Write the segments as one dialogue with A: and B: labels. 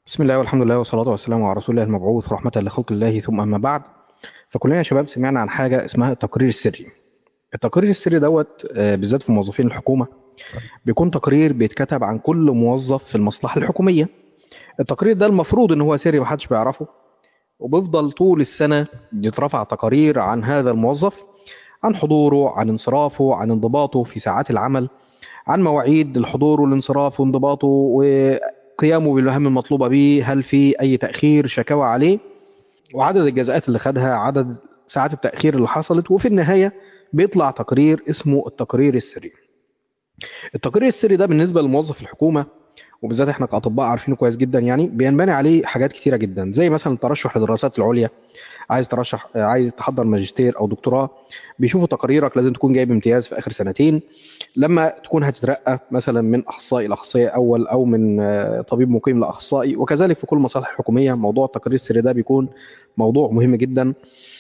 A: بسم الله والحمد لله والصلاة والسلام على رسول الله المبعوث رحمة لخلق الله ثم أما بعد فكلنا يا شباب سمعنا عن حاجة اسمها التقرير السري التقرير السري دوت آه، بالذات في موظفين الحكومة بيكون تقرير بيتكتب عن كل موظف في المصلحة الحكومية التقرير ده المفروض ان هو سري محدش بيعرفه وبيفضل طول السنة يترفع تقارير عن هذا الموظف عن حضوره عن انصرافه عن انضباطه في ساعات العمل عن مواعيد الحضور والانصراف وانضباطه وقيامه بالمهام المطلوبة به هل في أي تأخير شكاوى عليه وعدد الجزاءات اللي خدها عدد ساعات التأخير اللي حصلت وفي النهاية بيطلع تقرير اسمه التقرير السري التقرير السري ده بالنسبة لموظف الحكومة وبالذات احنا كأطباء عارفينه كويس جدا يعني بينبني عليه حاجات كتيرة جدا زي مثلا الترشح للدراسات العليا عايز ترشح عايز تحضر ماجستير او دكتوراه بيشوفوا تقاريرك لازم تكون جايب امتياز في اخر سنتين لما تكون هتترقى مثلا من اخصائي لاخصائي اول او من آه، طبيب مقيم لاخصائي وكذلك في كل المصالح الحكوميه موضوع التقرير السري ده بيكون موضوع مهم جدا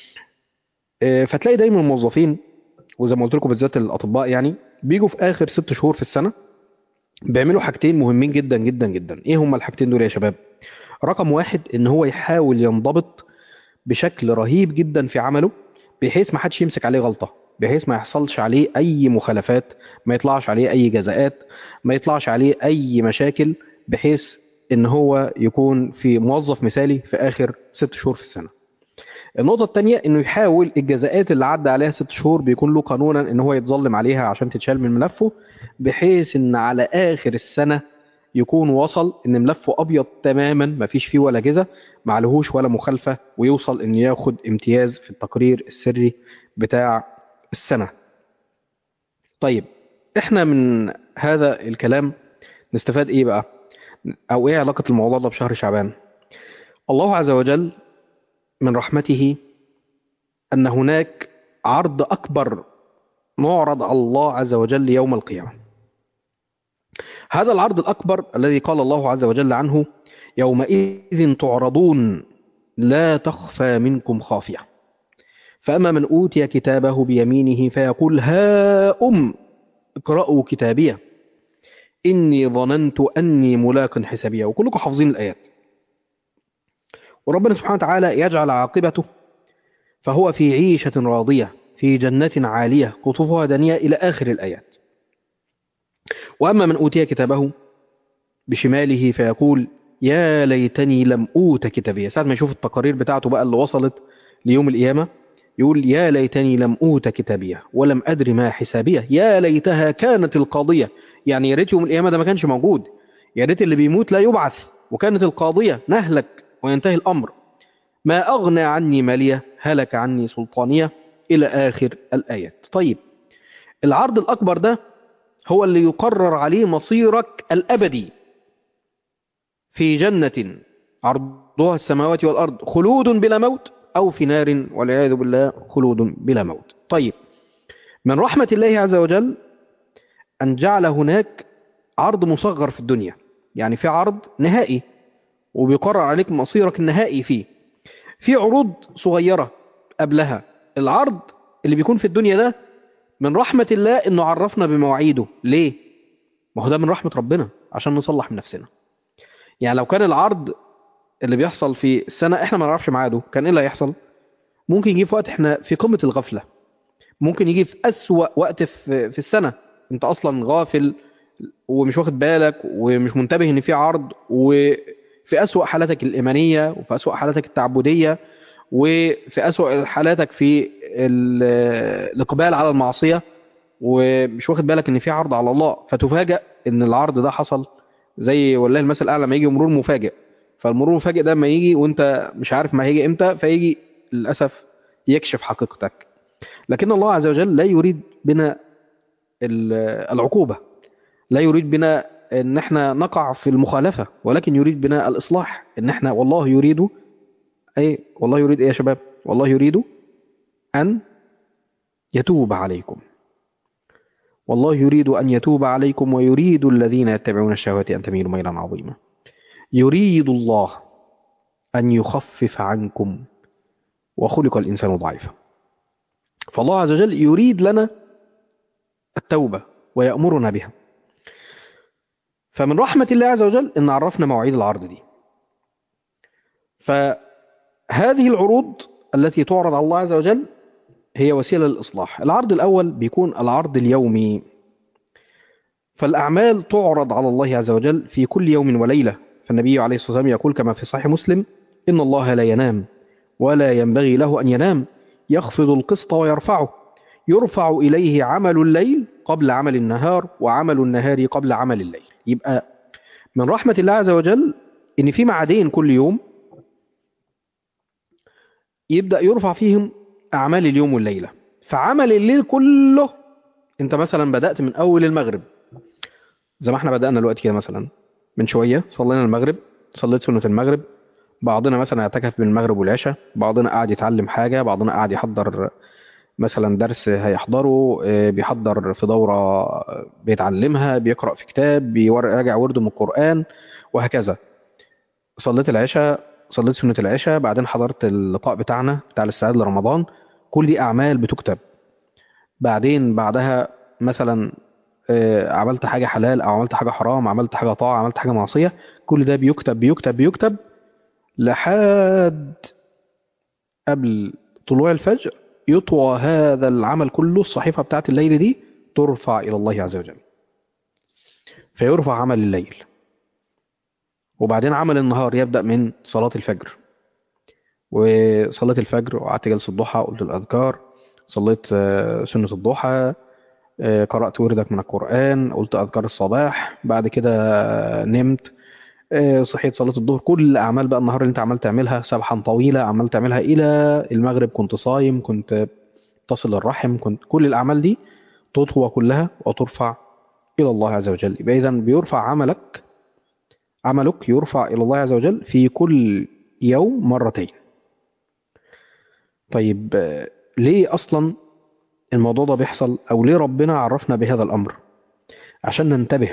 A: آه، فتلاقي دايما الموظفين وزي ما قلت لكم بالذات الاطباء يعني بيجوا في اخر ست شهور في السنه بيعملوا حاجتين مهمين جدا جدا جدا ايه هما الحاجتين دول يا شباب رقم واحد ان هو يحاول ينضبط بشكل رهيب جدا في عمله بحيث ما حدش يمسك عليه غلطة بحيث ما يحصلش عليه اي مخالفات ما يطلعش عليه اي جزاءات ما يطلعش عليه اي مشاكل بحيث ان هو يكون في موظف مثالي في اخر ست شهور في السنة النقطة التانية انه يحاول الجزاءات اللي عدى عليها ست شهور بيكون له قانونا ان هو يتظلم عليها عشان تتشال من ملفه بحيث ان على اخر السنة يكون وصل ان ملفه ابيض تماما مفيش فيه ولا جزء معلهوش ولا مخالفة ويوصل ان ياخد امتياز في التقرير السري بتاع السنة طيب احنا من هذا الكلام نستفاد ايه بقى او ايه علاقة الموضوع ده بشهر شعبان الله عز وجل من رحمته ان هناك عرض اكبر معرض على الله عز وجل يوم القيامة هذا العرض الأكبر الذي قال الله عز وجل عنه يومئذ تعرضون لا تخفى منكم خافية فأما من أوتي كتابه بيمينه فيقول ها أم اقرأوا كتابيه إني ظننت أني ملاق حسابية وكلكم حافظين الآيات وربنا سبحانه وتعالى يجعل عاقبته فهو في عيشة راضية في جنة عالية قطوفها دانية إلى آخر الآيات وأما من أوتي كتابه بشماله فيقول يا ليتني لم أوت كتابية ساعة ما يشوف التقارير بتاعته بقى اللي وصلت ليوم القيامة يقول يا ليتني لم أوت كتابية ولم أدري ما حسابية يا ليتها كانت القاضية يعني يا ريت يوم القيامة ده ما كانش موجود يا ريت اللي بيموت لا يبعث وكانت القاضية نهلك وينتهي الأمر ما أغنى عني مالية هلك عني سلطانية إلى آخر الآيات طيب العرض الأكبر ده هو اللي يقرر عليه مصيرك الأبدي في جنة عرضها السماوات والأرض خلود بلا موت أو في نار والعياذ بالله خلود بلا موت طيب من رحمة الله عز وجل أن جعل هناك عرض مصغر في الدنيا يعني في عرض نهائي وبيقرر عليك مصيرك النهائي فيه في عروض صغيرة قبلها العرض اللي بيكون في الدنيا ده من رحمة الله انه عرفنا بمواعيده ليه ما هو ده من رحمة ربنا عشان نصلح من نفسنا يعني لو كان العرض اللي بيحصل في السنة احنا ما نعرفش ميعاده كان ايه اللي هيحصل ممكن يجي في وقت احنا في قمة الغفلة ممكن يجي في أسوأ وقت في, في السنة انت اصلا غافل ومش واخد بالك ومش منتبه ان في عرض وفي أسوأ حالاتك الإيمانية وفي أسوأ حالاتك التعبدية وفي أسوأ حالاتك في ال- الإقبال على المعصية ومش واخد بالك ان في عرض على الله فتفاجأ ان العرض ده حصل زي والله المثل الاعلى لما يجي مرور مفاجئ فالمرور المفاجئ ده لما يجي وانت مش عارف ما هيجي امتى فيجي للاسف يكشف حقيقتك لكن الله عز وجل لا يريد بنا ال- العقوبة لا يريد بنا ان احنا نقع في المخالفة ولكن يريد بنا الاصلاح ان احنا والله يريد اي والله يريد ايه يا شباب والله يريد ان يتوب عليكم والله يريد أن يتوب عليكم ويريد الذين يتبعون الشهوات أن تميلوا ميلا عظيما يريد الله أن يخفف عنكم وخلق الإنسان ضعيفا فالله عز وجل يريد لنا التوبة ويأمرنا بها فمن رحمة الله عز وجل أن عرفنا مواعيد العرض دي فهذه العروض التي تعرض على الله عز وجل هي وسيلة للإصلاح العرض الأول بيكون العرض اليومي فالأعمال تعرض على الله عز وجل في كل يوم وليلة فالنبي عليه الصلاة والسلام يقول كما في صحيح مسلم إن الله لا ينام ولا ينبغي له أن ينام يخفض القسط ويرفعه يرفع إليه عمل الليل قبل عمل النهار وعمل النهار قبل عمل الليل يبقى من رحمة الله عز وجل إن في معادين كل يوم يبدأ يرفع فيهم أعمال اليوم والليلة فعمل الليل كله أنت مثلا بدأت من أول المغرب زي ما احنا بدأنا دلوقتي كده مثلا من شوية صلينا المغرب صليت سنة المغرب بعضنا مثلا اعتكف بين المغرب والعشاء بعضنا قاعد يتعلم حاجة بعضنا قاعد يحضر مثلا درس هيحضره آه، بيحضر في دورة بيتعلمها بيقرأ في كتاب بيراجع ورده من القرآن وهكذا صليت العشاء صليت سنة العشاء بعدين حضرت اللقاء بتاعنا بتاع الاستعداد لرمضان كل دي أعمال بتكتب بعدين بعدها مثلا آه، عملت حاجة حلال أو عملت حاجة حرام عملت حاجة طاعة عملت حاجة معصية كل ده بيكتب بيكتب بيكتب لحد قبل طلوع الفجر يطوى هذا العمل كله الصحيفة بتاعت الليل دي ترفع إلى الله عز وجل فيرفع عمل الليل وبعدين عمل النهار يبدأ من صلاة الفجر وصلاة الفجر وقعدت جلسة الضحى قلت الأذكار صليت آه، سنة الضحى آه، قرأت وردك من القرآن قلت أذكار الصباح بعد كده آه، نمت آه، صحيت صلاة الظهر كل أعمال بقى النهار اللي أنت عمال تعملها سبحا طويلة عمال تعملها إلى المغرب كنت صايم كنت تصل الرحم كنت كل الأعمال دي تطوى كلها وترفع إلى الله عز وجل يبقى إذا بيرفع عملك عملك يرفع إلى الله عز وجل في كل يوم مرتين طيب آه، ليه أصلا الموضوع ده بيحصل أو ليه ربنا عرفنا بهذا الأمر عشان ننتبه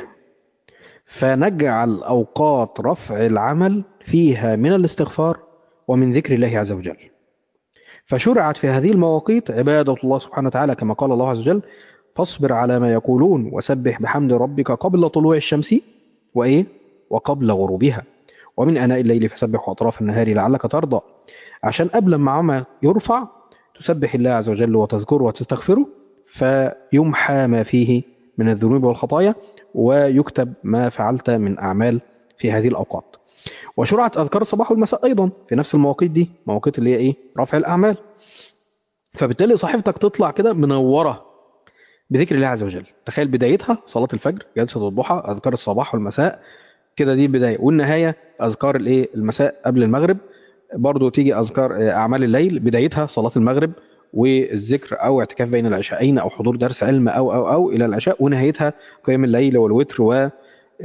A: فنجعل أوقات رفع العمل فيها من الاستغفار ومن ذكر الله عز وجل فشرعت في هذه المواقيت عبادة الله سبحانه وتعالى كما قال الله عز وجل فاصبر على ما يقولون وسبح بحمد ربك قبل طلوع الشمس وإيه وقبل غروبها ومن أناء الليل فسبح وأطراف النهار لعلك ترضى عشان قبل ما عمل يرفع تسبح الله عز وجل وتذكره وتستغفره فيمحى ما فيه من الذنوب والخطايا ويكتب ما فعلت من أعمال في هذه الأوقات وشرعت أذكار الصباح والمساء أيضا في نفس المواقيت دي مواقيت اللي هي إيه رفع الأعمال فبالتالي صحيفتك تطلع كده منورة بذكر الله عز وجل تخيل بدايتها صلاة الفجر جلسة الضحى أذكار الصباح والمساء كده دي البداية والنهاية أذكار الإيه المساء قبل المغرب برضو تيجي أذكار آه، أعمال الليل بدايتها صلاة المغرب والذكر أو اعتكاف بين العشاءين أو حضور درس علم أو أو أو إلى العشاء ونهايتها قيام الليل والوتر و ال-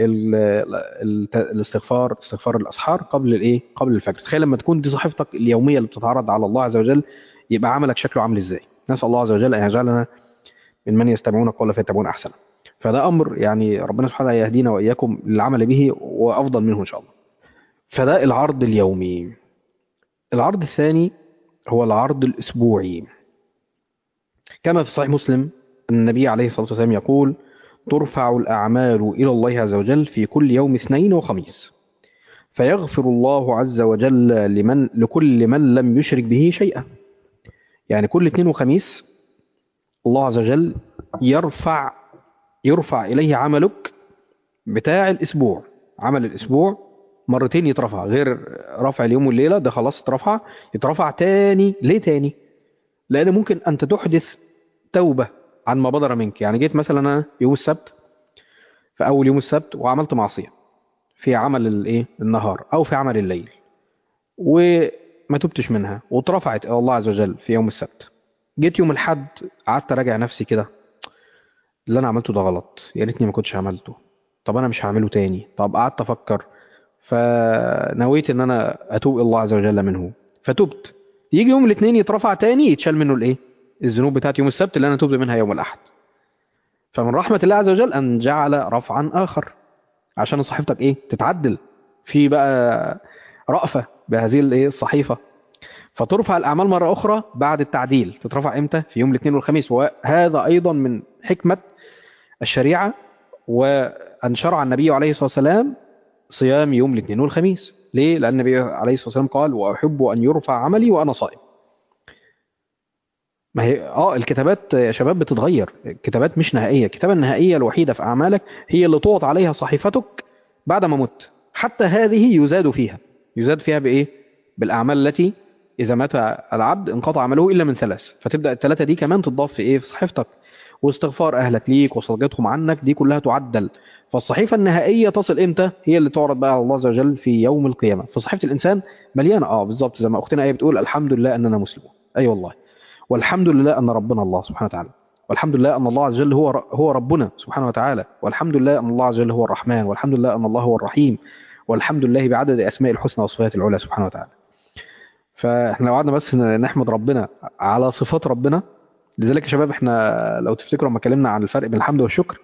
A: ال- الاستغفار استغفار الاسحار قبل الايه قبل الفجر تخيل لما تكون دي صحيفتك اليوميه اللي بتتعرض على الله عز وجل يبقى عملك شكله عامل ازاي نسال الله عز وجل ان يجعلنا ممن يستمعون القول فيتبعون احسنه فده امر يعني ربنا سبحانه وتعالى يهدينا واياكم للعمل به وافضل منه ان شاء الله فده العرض اليومي العرض الثاني هو العرض الاسبوعي كما في صحيح مسلم أن النبي عليه الصلاة والسلام يقول ترفع الأعمال إلى الله عز وجل في كل يوم اثنين وخميس فيغفر الله عز وجل لمن لكل من لم يشرك به شيئا يعني كل اثنين وخميس الله عز وجل يرفع يرفع إليه عملك بتاع الأسبوع عمل الأسبوع مرتين يترفع غير رفع اليوم والليلة ده خلاص اترفع يترفع تاني ليه تاني لأن ممكن أنت تحدث توبة عن ما بدر منك يعني جيت مثلا أنا يوم السبت في أول يوم السبت وعملت معصية في عمل الايه النهار أو في عمل الليل وما تبتش منها واترفعت إلى الله عز وجل في يوم السبت جيت يوم الحد قعدت أراجع نفسي كده اللي أنا عملته ده غلط يا ريتني ما كنتش عملته طب أنا مش هعمله تاني طب قعدت أفكر فنويت إن أنا أتوب إلى الله عز وجل منه فتبت يجي يوم الاثنين يترفع تاني يتشال منه الايه الذنوب بتاعت يوم السبت اللي انا تبت منها يوم الاحد فمن رحمة الله عز وجل ان جعل رفعا اخر عشان صحيفتك ايه تتعدل في بقى رأفة بهذه الايه الصحيفة فترفع الاعمال مرة اخرى بعد التعديل تترفع امتى في يوم الاثنين والخميس وهذا ايضا من حكمة الشريعة وان شرع النبي عليه الصلاة والسلام صيام يوم الاثنين والخميس ليه لان النبي عليه الصلاه والسلام قال واحب ان يرفع عملي وانا صائم ما هي اه الكتابات يا شباب بتتغير الكتابات مش نهائيه الكتابه النهائيه الوحيده في اعمالك هي اللي تعط عليها صحيفتك بعد ما مت حتى هذه يزاد فيها يزاد فيها بايه بالاعمال التي اذا مات العبد انقطع عمله الا من ثلاث فتبدا الثلاثه دي كمان تضاف في ايه في صحيفتك واستغفار اهلك ليك وصدقتهم عنك دي كلها تعدل فالصحيفه النهائيه تصل امتى هي اللي تعرض بقى على الله عز وجل في يوم القيامه فصحيفه الانسان مليانه اه بالظبط زي ما اختنا ايه بتقول الحمد لله اننا مسلمون اي أيوة والله والحمد لله ان ربنا الله سبحانه وتعالى والحمد لله ان الله عز وجل هو هو ربنا سبحانه وتعالى والحمد لله ان الله عز وجل هو الرحمن والحمد لله ان الله هو الرحيم والحمد لله بعدد اسماء الحسنى وصفاته العلى سبحانه وتعالى فاحنا لو قعدنا بس نحمد ربنا على صفات ربنا لذلك يا شباب احنا لو تفتكروا لما اتكلمنا عن الفرق بين الحمد والشكر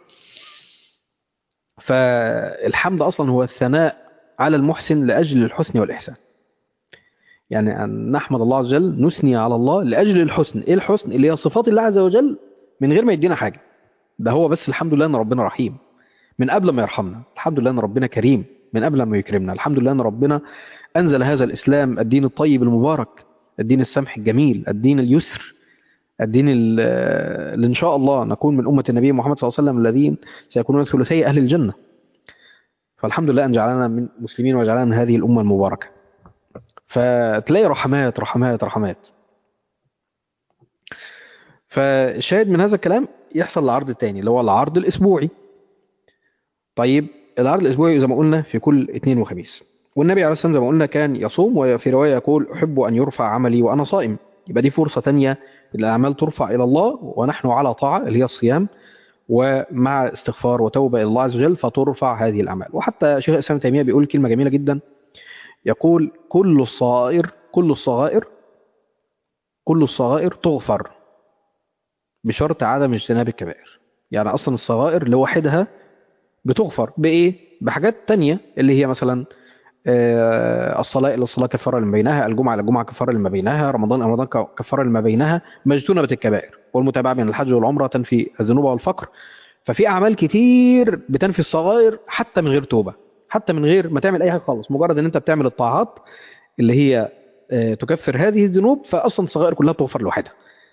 A: فالحمد اصلا هو الثناء على المحسن لاجل الحسن والاحسان يعني ان نحمد الله عز وجل نثني على الله لاجل الحسن ايه الحسن اللي هي صفات الله عز وجل من غير ما يدينا حاجه ده هو بس الحمد لله ان ربنا رحيم من قبل ما يرحمنا الحمد لله ان ربنا كريم من قبل ما يكرمنا الحمد لله ان ربنا انزل هذا الاسلام الدين الطيب المبارك الدين السمح الجميل الدين اليسر الدين اللي ان شاء الله نكون من امه النبي محمد صلى الله عليه وسلم الذين سيكونون ثلثي اهل الجنه فالحمد لله ان جعلنا من مسلمين وجعلنا من هذه الامه المباركه فتلاقي رحمات رحمات رحمات فالشاهد من هذا الكلام يحصل العرض الثاني اللي هو العرض الاسبوعي طيب العرض الاسبوعي زي ما قلنا في كل اثنين وخميس والنبي عليه الصلاه والسلام زي ما قلنا كان يصوم وفي روايه يقول احب ان يرفع عملي وانا صائم يبقى دي فرصه ثانيه الاعمال ترفع الى الله ونحن على طاعه اللي هي الصيام ومع استغفار وتوبه الى الله عز وجل فترفع هذه الاعمال وحتى شيخ الاسلام تيميه بيقول كلمه جميله جدا يقول كل الصغائر كل الصغائر كل الصغائر تغفر بشرط عدم اجتناب الكبائر يعني اصلا الصغائر لوحدها بتغفر بايه بحاجات تانية اللي هي مثلا الصلاة إلى الصلاة كفارة لما بينها الجمعة إلى الجمعة كفارة لما بينها رمضان إلى رمضان كفارة لما بينها ما اجتنبت الكبائر والمتابعة بين الحج والعمرة تنفي الذنوب والفقر ففي أعمال كتير بتنفي الصغائر حتى من غير توبة حتى من غير ما تعمل أي حاجة خالص مجرد إن أنت بتعمل الطاعات اللي هي تكفر هذه الذنوب فأصلا الصغائر كلها تغفر لوحدها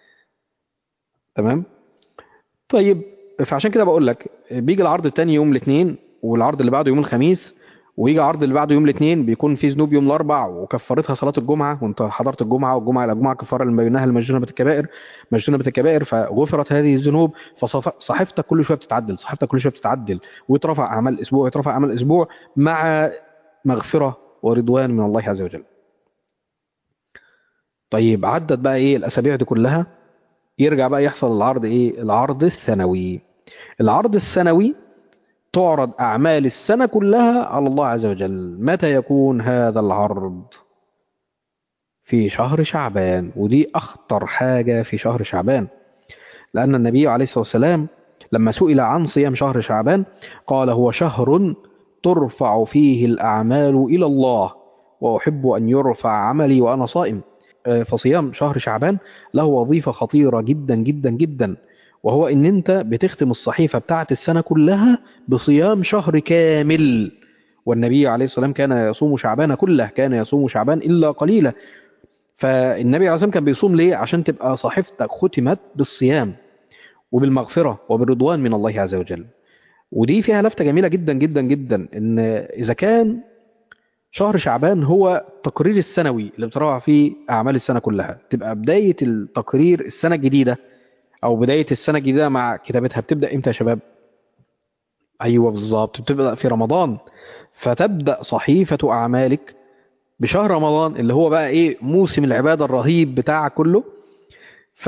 A: تمام طيب فعشان كده بقول لك بيجي العرض الثاني يوم الاثنين والعرض اللي بعده يوم الخميس ويجي عرض اللي بعده يوم الاثنين بيكون في ذنوب يوم الاربع وكفرتها صلاه الجمعه وانت حضرت الجمعه والجمعه الى الجمعه كفاره لما بينها المجنونه الكبائر مجنونه الكبائر فغفرت هذه الذنوب فصحيفتك كل شويه بتتعدل صحيفتك كل شويه بتتعدل ويترفع اعمال اسبوع يترفع اعمال اسبوع مع مغفره ورضوان من الله عز وجل طيب عدت بقى ايه الاسابيع دي كلها يرجع بقى يحصل العرض ايه العرض السنوي العرض السنوي تعرض أعمال السنة كلها على الله عز وجل متى يكون هذا العرض في شهر شعبان ودي أخطر حاجة في شهر شعبان لأن النبي عليه الصلاة والسلام لما سئل عن صيام شهر شعبان قال هو شهر ترفع فيه الأعمال إلى الله وأحب أن يرفع عملي وأنا صائم فصيام شهر شعبان له وظيفة خطيرة جدا جدا جدا وهو ان انت بتختم الصحيفة بتاعت السنة كلها بصيام شهر كامل والنبي عليه الصلاة والسلام كان يصوم شعبان كله كان يصوم شعبان إلا قليلا فالنبي عليه الصلاة والسلام كان بيصوم ليه عشان تبقى صحيفتك ختمت بالصيام وبالمغفرة وبالرضوان من الله عز وجل ودي فيها لفتة جميلة جدا جدا جدا ان اذا كان شهر شعبان هو التقرير السنوي اللي بتراجع فيه اعمال السنة كلها تبقى بداية التقرير السنة الجديدة او بدايه السنه الجديده مع كتابتها بتبدا امتى يا شباب ايوه بالظبط بتبدا في رمضان فتبدا صحيفه اعمالك بشهر رمضان اللي هو بقى ايه موسم العباده الرهيب بتاع كله ف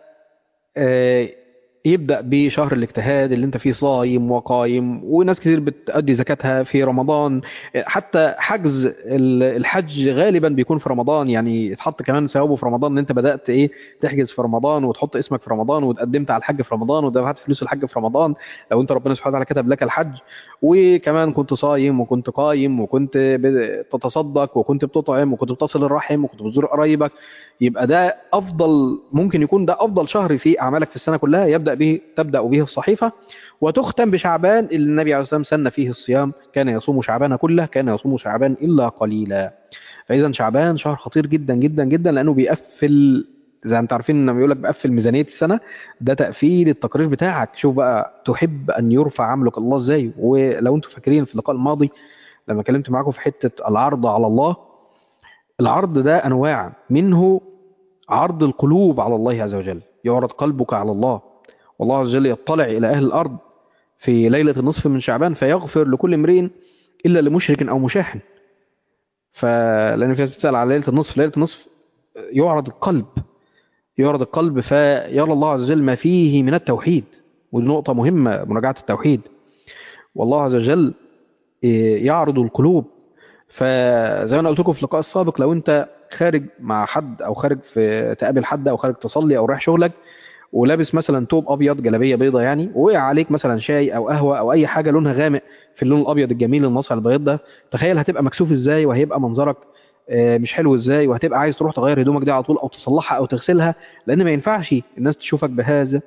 A: يبدا بشهر الاجتهاد اللي انت فيه صايم وقايم وناس كتير بتأدي زكاتها في رمضان حتى حجز الحج غالبا بيكون في رمضان يعني يتحط كمان ثوابه في رمضان ان انت بدات ايه تحجز في رمضان وتحط اسمك في رمضان وتقدمت على الحج في رمضان ودفعت فلوس الحج في رمضان لو انت ربنا سبحانه وتعالى كتب لك الحج وكمان كنت صايم وكنت قايم وكنت بتتصدق وكنت بتطعم وكنت بتصل الرحم وكنت بتزور قرايبك يبقى ده افضل ممكن يكون ده افضل شهر في اعمالك في السنه كلها يبدا تبدأ به تبدأ به الصحيفة وتختم بشعبان اللي النبي عليه الصلاة والسلام سن فيه الصيام كان يصوم شعبان كله كان يصوم شعبان إلا قليلا فإذا شعبان شهر خطير جدا جدا جدا لأنه بيقفل زي ما انتم عارفين لما بيقول لك بقفل ميزانية السنة ده تقفيل التقرير بتاعك شوف بقى تحب أن يرفع عملك الله إزاي ولو انتم فاكرين في اللقاء الماضي لما كلمت معاكم في حتة العرض على الله العرض ده أنواع منه عرض القلوب على الله عز وجل يعرض قلبك على الله والله عز وجل يطلع إلى أهل الأرض في ليلة النصف من شعبان فيغفر لكل امرئ إلا لمشرك أو مشاحن فلأن في ناس بتسأل على ليلة النصف ليلة النصف يعرض القلب يعرض القلب فيرى الله عز وجل ما فيه من التوحيد ودي نقطة مهمة مراجعة التوحيد والله عز وجل يعرض القلوب فزي ما انا قلت لكم في اللقاء السابق لو انت خارج مع حد او خارج في تقابل حد او خارج تصلي او رايح شغلك ولابس مثلا توب ابيض جلابيه بيضه يعني ووقع عليك مثلا شاي او قهوه او اي حاجه لونها غامق في اللون الابيض الجميل النصع البيض ده تخيل هتبقى مكسوف ازاي وهيبقى منظرك مش حلو ازاي وهتبقى عايز تروح تغير هدومك دي على طول او تصلحها او تغسلها لان ما ينفعش الناس تشوفك بهذا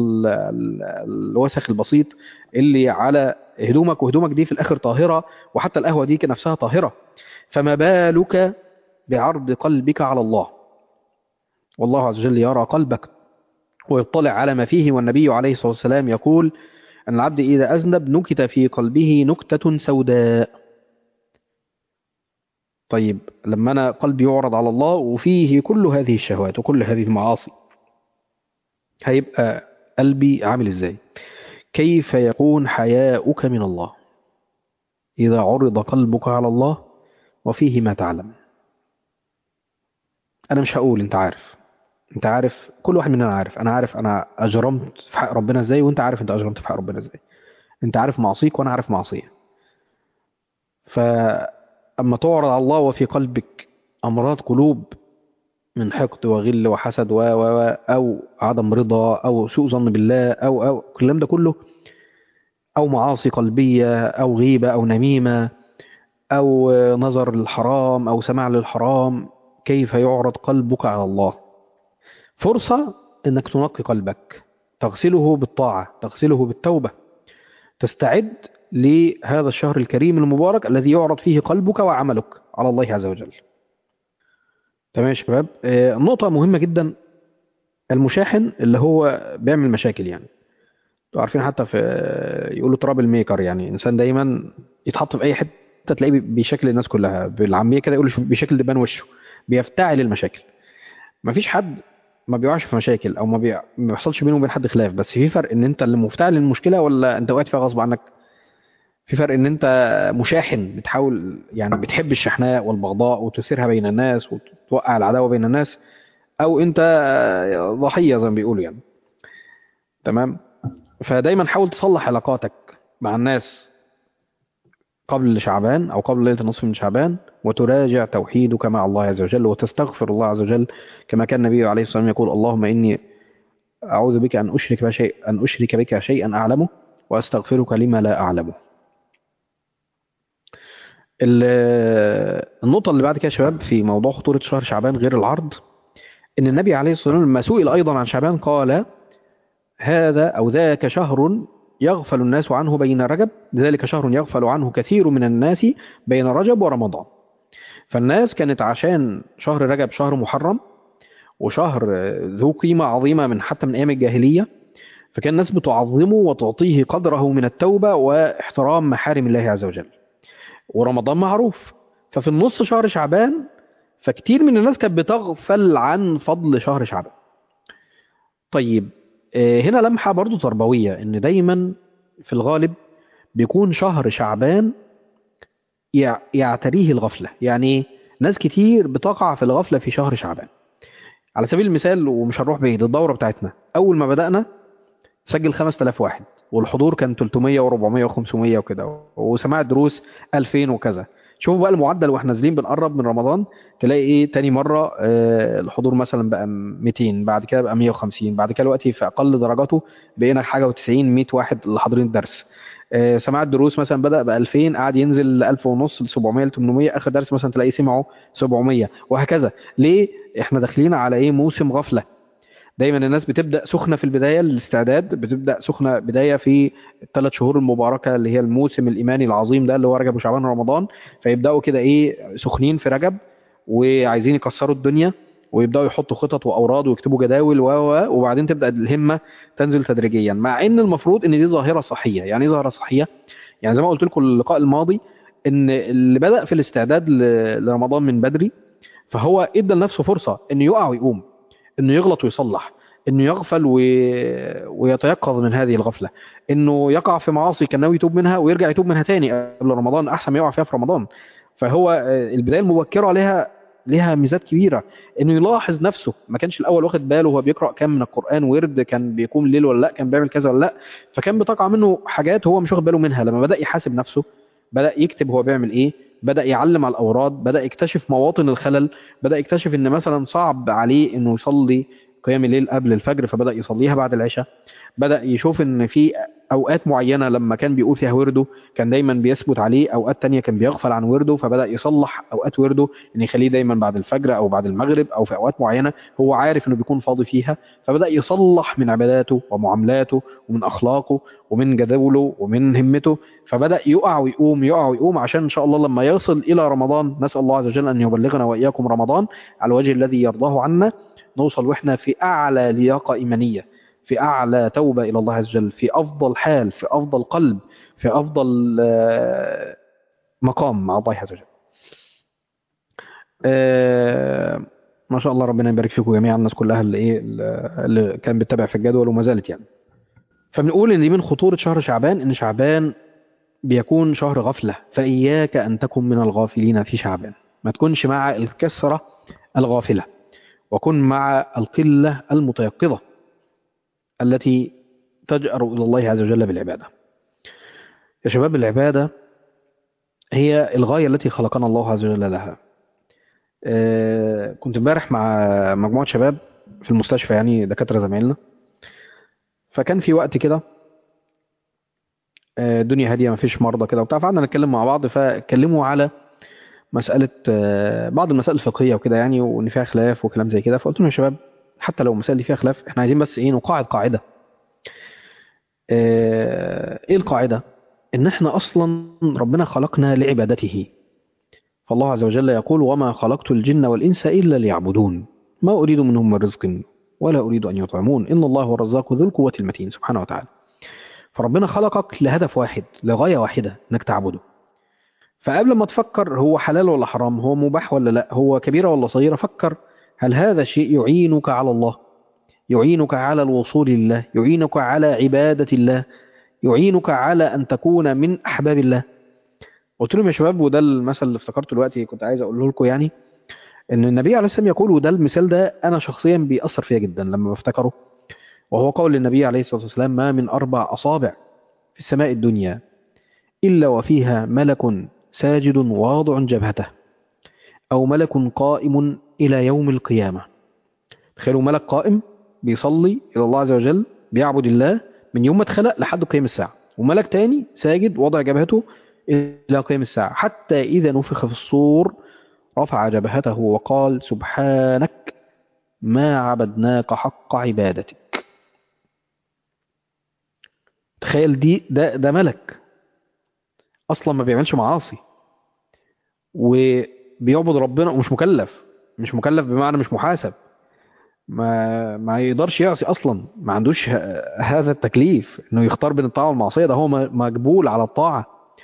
A: الوسخ البسيط اللي على هدومك وهدومك دي في الاخر طاهره وحتى القهوه دي نفسها طاهره فما بالك بعرض قلبك على الله والله عز وجل يرى قلبك ويطلع على ما فيه والنبي عليه الصلاه والسلام يقول ان العبد اذا اذنب نكت في قلبه نكته سوداء طيب لما أنا قلبي يعرض على الله وفيه كل هذه الشهوات وكل هذه المعاصي هيبقى قلبي عامل إزاي كيف يكون حياؤك من الله إذا عرض قلبك على الله وفيه ما تعلم أنا مش هقول أنت عارف أنت عارف كل واحد مننا عارف أنا عارف أنا أجرمت في حق ربنا إزاي وأنت عارف أنت أجرمت في حق ربنا إزاي أنت عارف معصيك وأنا عارف معصية ف أما تعرض على الله وفي قلبك أمراض قلوب من حقد وغل وحسد و و أو عدم رضا أو سوء ظن بالله أو أو الكلام ده كله أو معاصي قلبية أو غيبة أو نميمة أو نظر للحرام أو سماع للحرام كيف يعرض قلبك على الله فرصة أنك تنقي قلبك تغسله بالطاعة تغسله بالتوبة تستعد لهذا الشهر الكريم المبارك الذي يعرض فيه قلبك وعملك على الله عز وجل تمام يا شباب نقطة مهمة جدا المشاحن اللي هو بيعمل مشاكل يعني انتوا عارفين حتى في يقولوا تراب الميكر يعني انسان دايما يتحط في اي حته تلاقيه بيشكل الناس كلها بالعاميه كده يقولوا بيشكل دبان وشه بيفتعل المشاكل مفيش حد ما بيقعش في مشاكل او ما, بي... ما بيحصلش بينه وبين حد خلاف بس في فرق ان انت اللي مفتعل المشكله ولا انت وقعت فيها غصب عنك في فرق ان انت مشاحن بتحاول يعني بتحب الشحناء والبغضاء وتثيرها بين الناس وتوقع العداوه بين الناس او انت ضحيه زي ما بيقولوا يعني تمام فدايما حاول تصلح علاقاتك مع الناس قبل شعبان او قبل ليله النصف من شعبان وتراجع توحيدك مع الله عز وجل وتستغفر الله عز وجل كما كان النبي عليه الصلاه والسلام يقول اللهم اني اعوذ بك ان اشرك بشيء ان اشرك بك شيئا اعلمه واستغفرك لما لا اعلمه النقطة اللي بعد كده يا شباب في موضوع خطورة شهر شعبان غير العرض إن النبي عليه الصلاة والسلام لما سئل أيضا عن شعبان قال هذا أو ذاك شهر يغفل الناس عنه بين رجب ذلك شهر يغفل عنه كثير من الناس بين رجب ورمضان فالناس كانت عشان شهر رجب شهر محرم وشهر ذو قيمة عظيمة من حتى من أيام الجاهلية فكان الناس بتعظمه وتعطيه قدره من التوبة واحترام محارم الله عز وجل ورمضان معروف ففي النص شهر شعبان فكتير من الناس كانت بتغفل عن فضل شهر شعبان طيب هنا لمحة برضو تربوية ان دايما في الغالب بيكون شهر شعبان يعتريه الغفلة يعني ناس كتير بتقع في الغفلة في شهر شعبان على سبيل المثال ومش هنروح بعيد الدورة بتاعتنا أول ما بدأنا سجل 5000 واحد والحضور كان 300 و400 و500 وكده وسماع الدروس 2000 وكذا شوفوا بقى المعدل واحنا نازلين بنقرب من رمضان تلاقي ايه تاني مره آه الحضور مثلا بقى 200 بعد كده بقى 150 بعد كده دلوقتي في اقل درجاته بقينا حاجه و90 100 واحد اللي حاضرين الدرس آه سماع الدروس مثلا بدا ب 2000 قعد ينزل ل 1000 ونص ل 700 ل 800 اخر درس مثلا تلاقيه سمعوا 700 وهكذا ليه احنا داخلين على ايه موسم غفله دايما الناس بتبدا سخنه في البدايه الاستعداد بتبدا سخنه بدايه في الثلاث شهور المباركه اللي هي الموسم الايماني العظيم ده اللي هو رجب وشعبان ورمضان فيبداوا كده ايه سخنين في رجب وعايزين يكسروا الدنيا ويبداوا يحطوا خطط واوراد ويكتبوا جداول و و- وبعدين تبدا الهمه تنزل تدريجيا مع ان المفروض ان دي ظاهره صحيه يعني ايه ظاهره صحيه يعني زي ما قلت لكم اللقاء الماضي ان اللي بدا في الاستعداد ل- لرمضان من بدري فهو ادى لنفسه فرصه انه يقع ويقوم انه يغلط ويصلح انه يغفل و... ويتيقظ من هذه الغفله انه يقع في معاصي كان ناوي يتوب منها ويرجع يتوب منها تاني قبل رمضان احسن ما يقع فيها في رمضان فهو آه، البدايه المبكره لها لها ميزات كبيره انه يلاحظ نفسه ما كانش الاول واخد باله وهو بيقرا كام من القران ورد كان بيقوم الليل ولا لا كان بيعمل كذا ولا لا فكان بتقع منه حاجات هو مش واخد باله منها لما بدا يحاسب نفسه بدا يكتب هو بيعمل ايه بدا يعلم على الاوراد بدا يكتشف مواطن الخلل بدا يكتشف ان مثلا صعب عليه انه يصلي قيام الليل قبل الفجر فبدا يصليها بعد العشاء بدا يشوف ان في اوقات معينه لما كان بيقول فيها ورده كان دايما بيثبت عليه اوقات تانية كان بيغفل عن ورده فبدا يصلح اوقات ورده ان يخليه دايما بعد الفجر او بعد المغرب او في اوقات معينه هو عارف انه بيكون فاضي فيها فبدا يصلح من عباداته ومعاملاته ومن اخلاقه ومن جدوله ومن همته فبدا يقع ويقوم يقع ويقوم عشان ان شاء الله لما يصل الى رمضان نسال الله عز وجل ان يبلغنا واياكم رمضان على الوجه الذي يرضاه عنا نوصل واحنا في اعلى لياقه ايمانيه في اعلى توبه الى الله عز وجل في افضل حال في افضل قلب في افضل آه، مقام مع الله عز وجل آه، ما شاء الله ربنا يبارك فيكم جميعا الناس كلها اللي ايه اللي كان بتتابع في الجدول وما زالت يعني فبنقول ان دي من خطوره شهر شعبان ان شعبان بيكون شهر غفله فاياك ان تكن من الغافلين في شعبان ما تكونش مع الكسره الغافله وكن مع القله المتيقظه التي تجأر إلى الله عز وجل بالعبادة يا شباب العبادة هي الغاية التي خلقنا الله عز وجل لها آه، كنت امبارح مع مجموعة شباب في المستشفى يعني دكاترة زمايلنا فكان في وقت كده آه، الدنيا هادية مفيش مرضى كده وبتاع فقعدنا نتكلم مع بعض فاتكلموا على مسألة آه، بعض المسائل الفقهية وكده يعني وإن فيها خلاف وكلام زي كده فقلت لهم يا شباب حتى لو المسائل دي فيها خلاف احنا عايزين بس ايه نقاعد قاعدة آه، ايه القاعدة ان احنا اصلا ربنا خلقنا لعبادته فالله عز وجل يقول وما خلقت الجن والانس الا ليعبدون ما اريد منهم من رزق ولا اريد ان يطعمون ان الله هو الرزاق ذو القوة المتين سبحانه وتعالى فربنا خلقك لهدف واحد لغاية واحدة انك تعبده فقبل ما تفكر هو حلال ولا حرام هو مباح ولا لا هو كبيرة ولا صغيرة فكر هل هذا الشيء يعينك على الله يعينك على الوصول لله يعينك على عبادة الله يعينك على أن تكون من أحباب الله قلت لهم يا شباب وده المثل اللي افتكرته دلوقتي كنت عايز أقوله لكم يعني إن النبي عليه السلام يقول وده المثال ده أنا شخصيا بيأثر فيا جدا لما بفتكره وهو قول النبي عليه الصلاة والسلام ما من أربع أصابع في السماء الدنيا إلا وفيها ملك ساجد واضع جبهته أو ملك قائم إلى يوم القيامة تخيلوا ملك قائم بيصلي إلى الله عز وجل بيعبد الله من يوم ما اتخلق لحد قيام الساعة وملك تاني ساجد وضع جبهته إلى قيام الساعة حتى إذا نفخ في الصور رفع جبهته وقال سبحانك ما عبدناك حق عبادتك تخيل دي ده ده ملك اصلا ما بيعملش معاصي وبيعبد ربنا ومش مكلف مش مكلف بمعنى مش محاسب ما ما يقدرش يعصي اصلا ما عندوش ه- هذا التكليف انه يختار بين الطاعه والمعصيه ده هو م- مقبول على الطاعه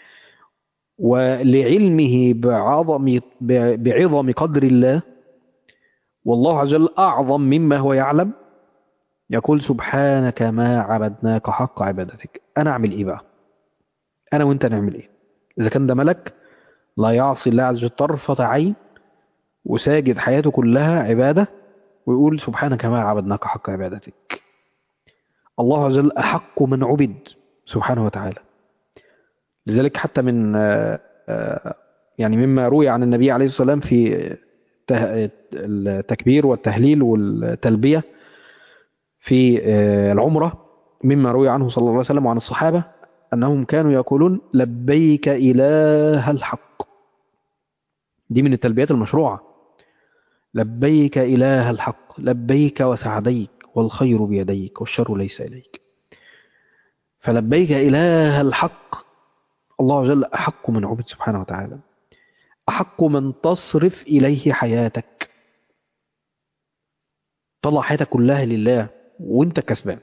A: ولعلمه بعظم ب- بعظم قدر الله والله عز وجل اعظم مما هو يعلم يقول سبحانك ما عبدناك حق عبادتك انا اعمل ايه بقى انا وانت نعمل ايه اذا كان ده ملك لا يعصي الله عز وجل طرفة عين وساجد حياته كلها عبادة ويقول سبحانك ما عبدناك حق عبادتك الله عز وجل أحق من عبد سبحانه وتعالى لذلك حتى من آه، آه، يعني مما روي عن النبي عليه الصلاة والسلام في ته- التكبير والتهليل والتلبية في آه، العمرة مما روي عنه صلى الله عليه وسلم وعن الصحابة أنهم كانوا يقولون لبيك إله الحق دي من التلبيات المشروعة لبيك إله الحق لبيك وسعديك والخير بيديك والشر ليس إليك فلبيك إله الحق الله جل أحق من عبد سبحانه وتعالى أحق من تصرف إليه حياتك طلع حياتك كلها لله وانت كسبان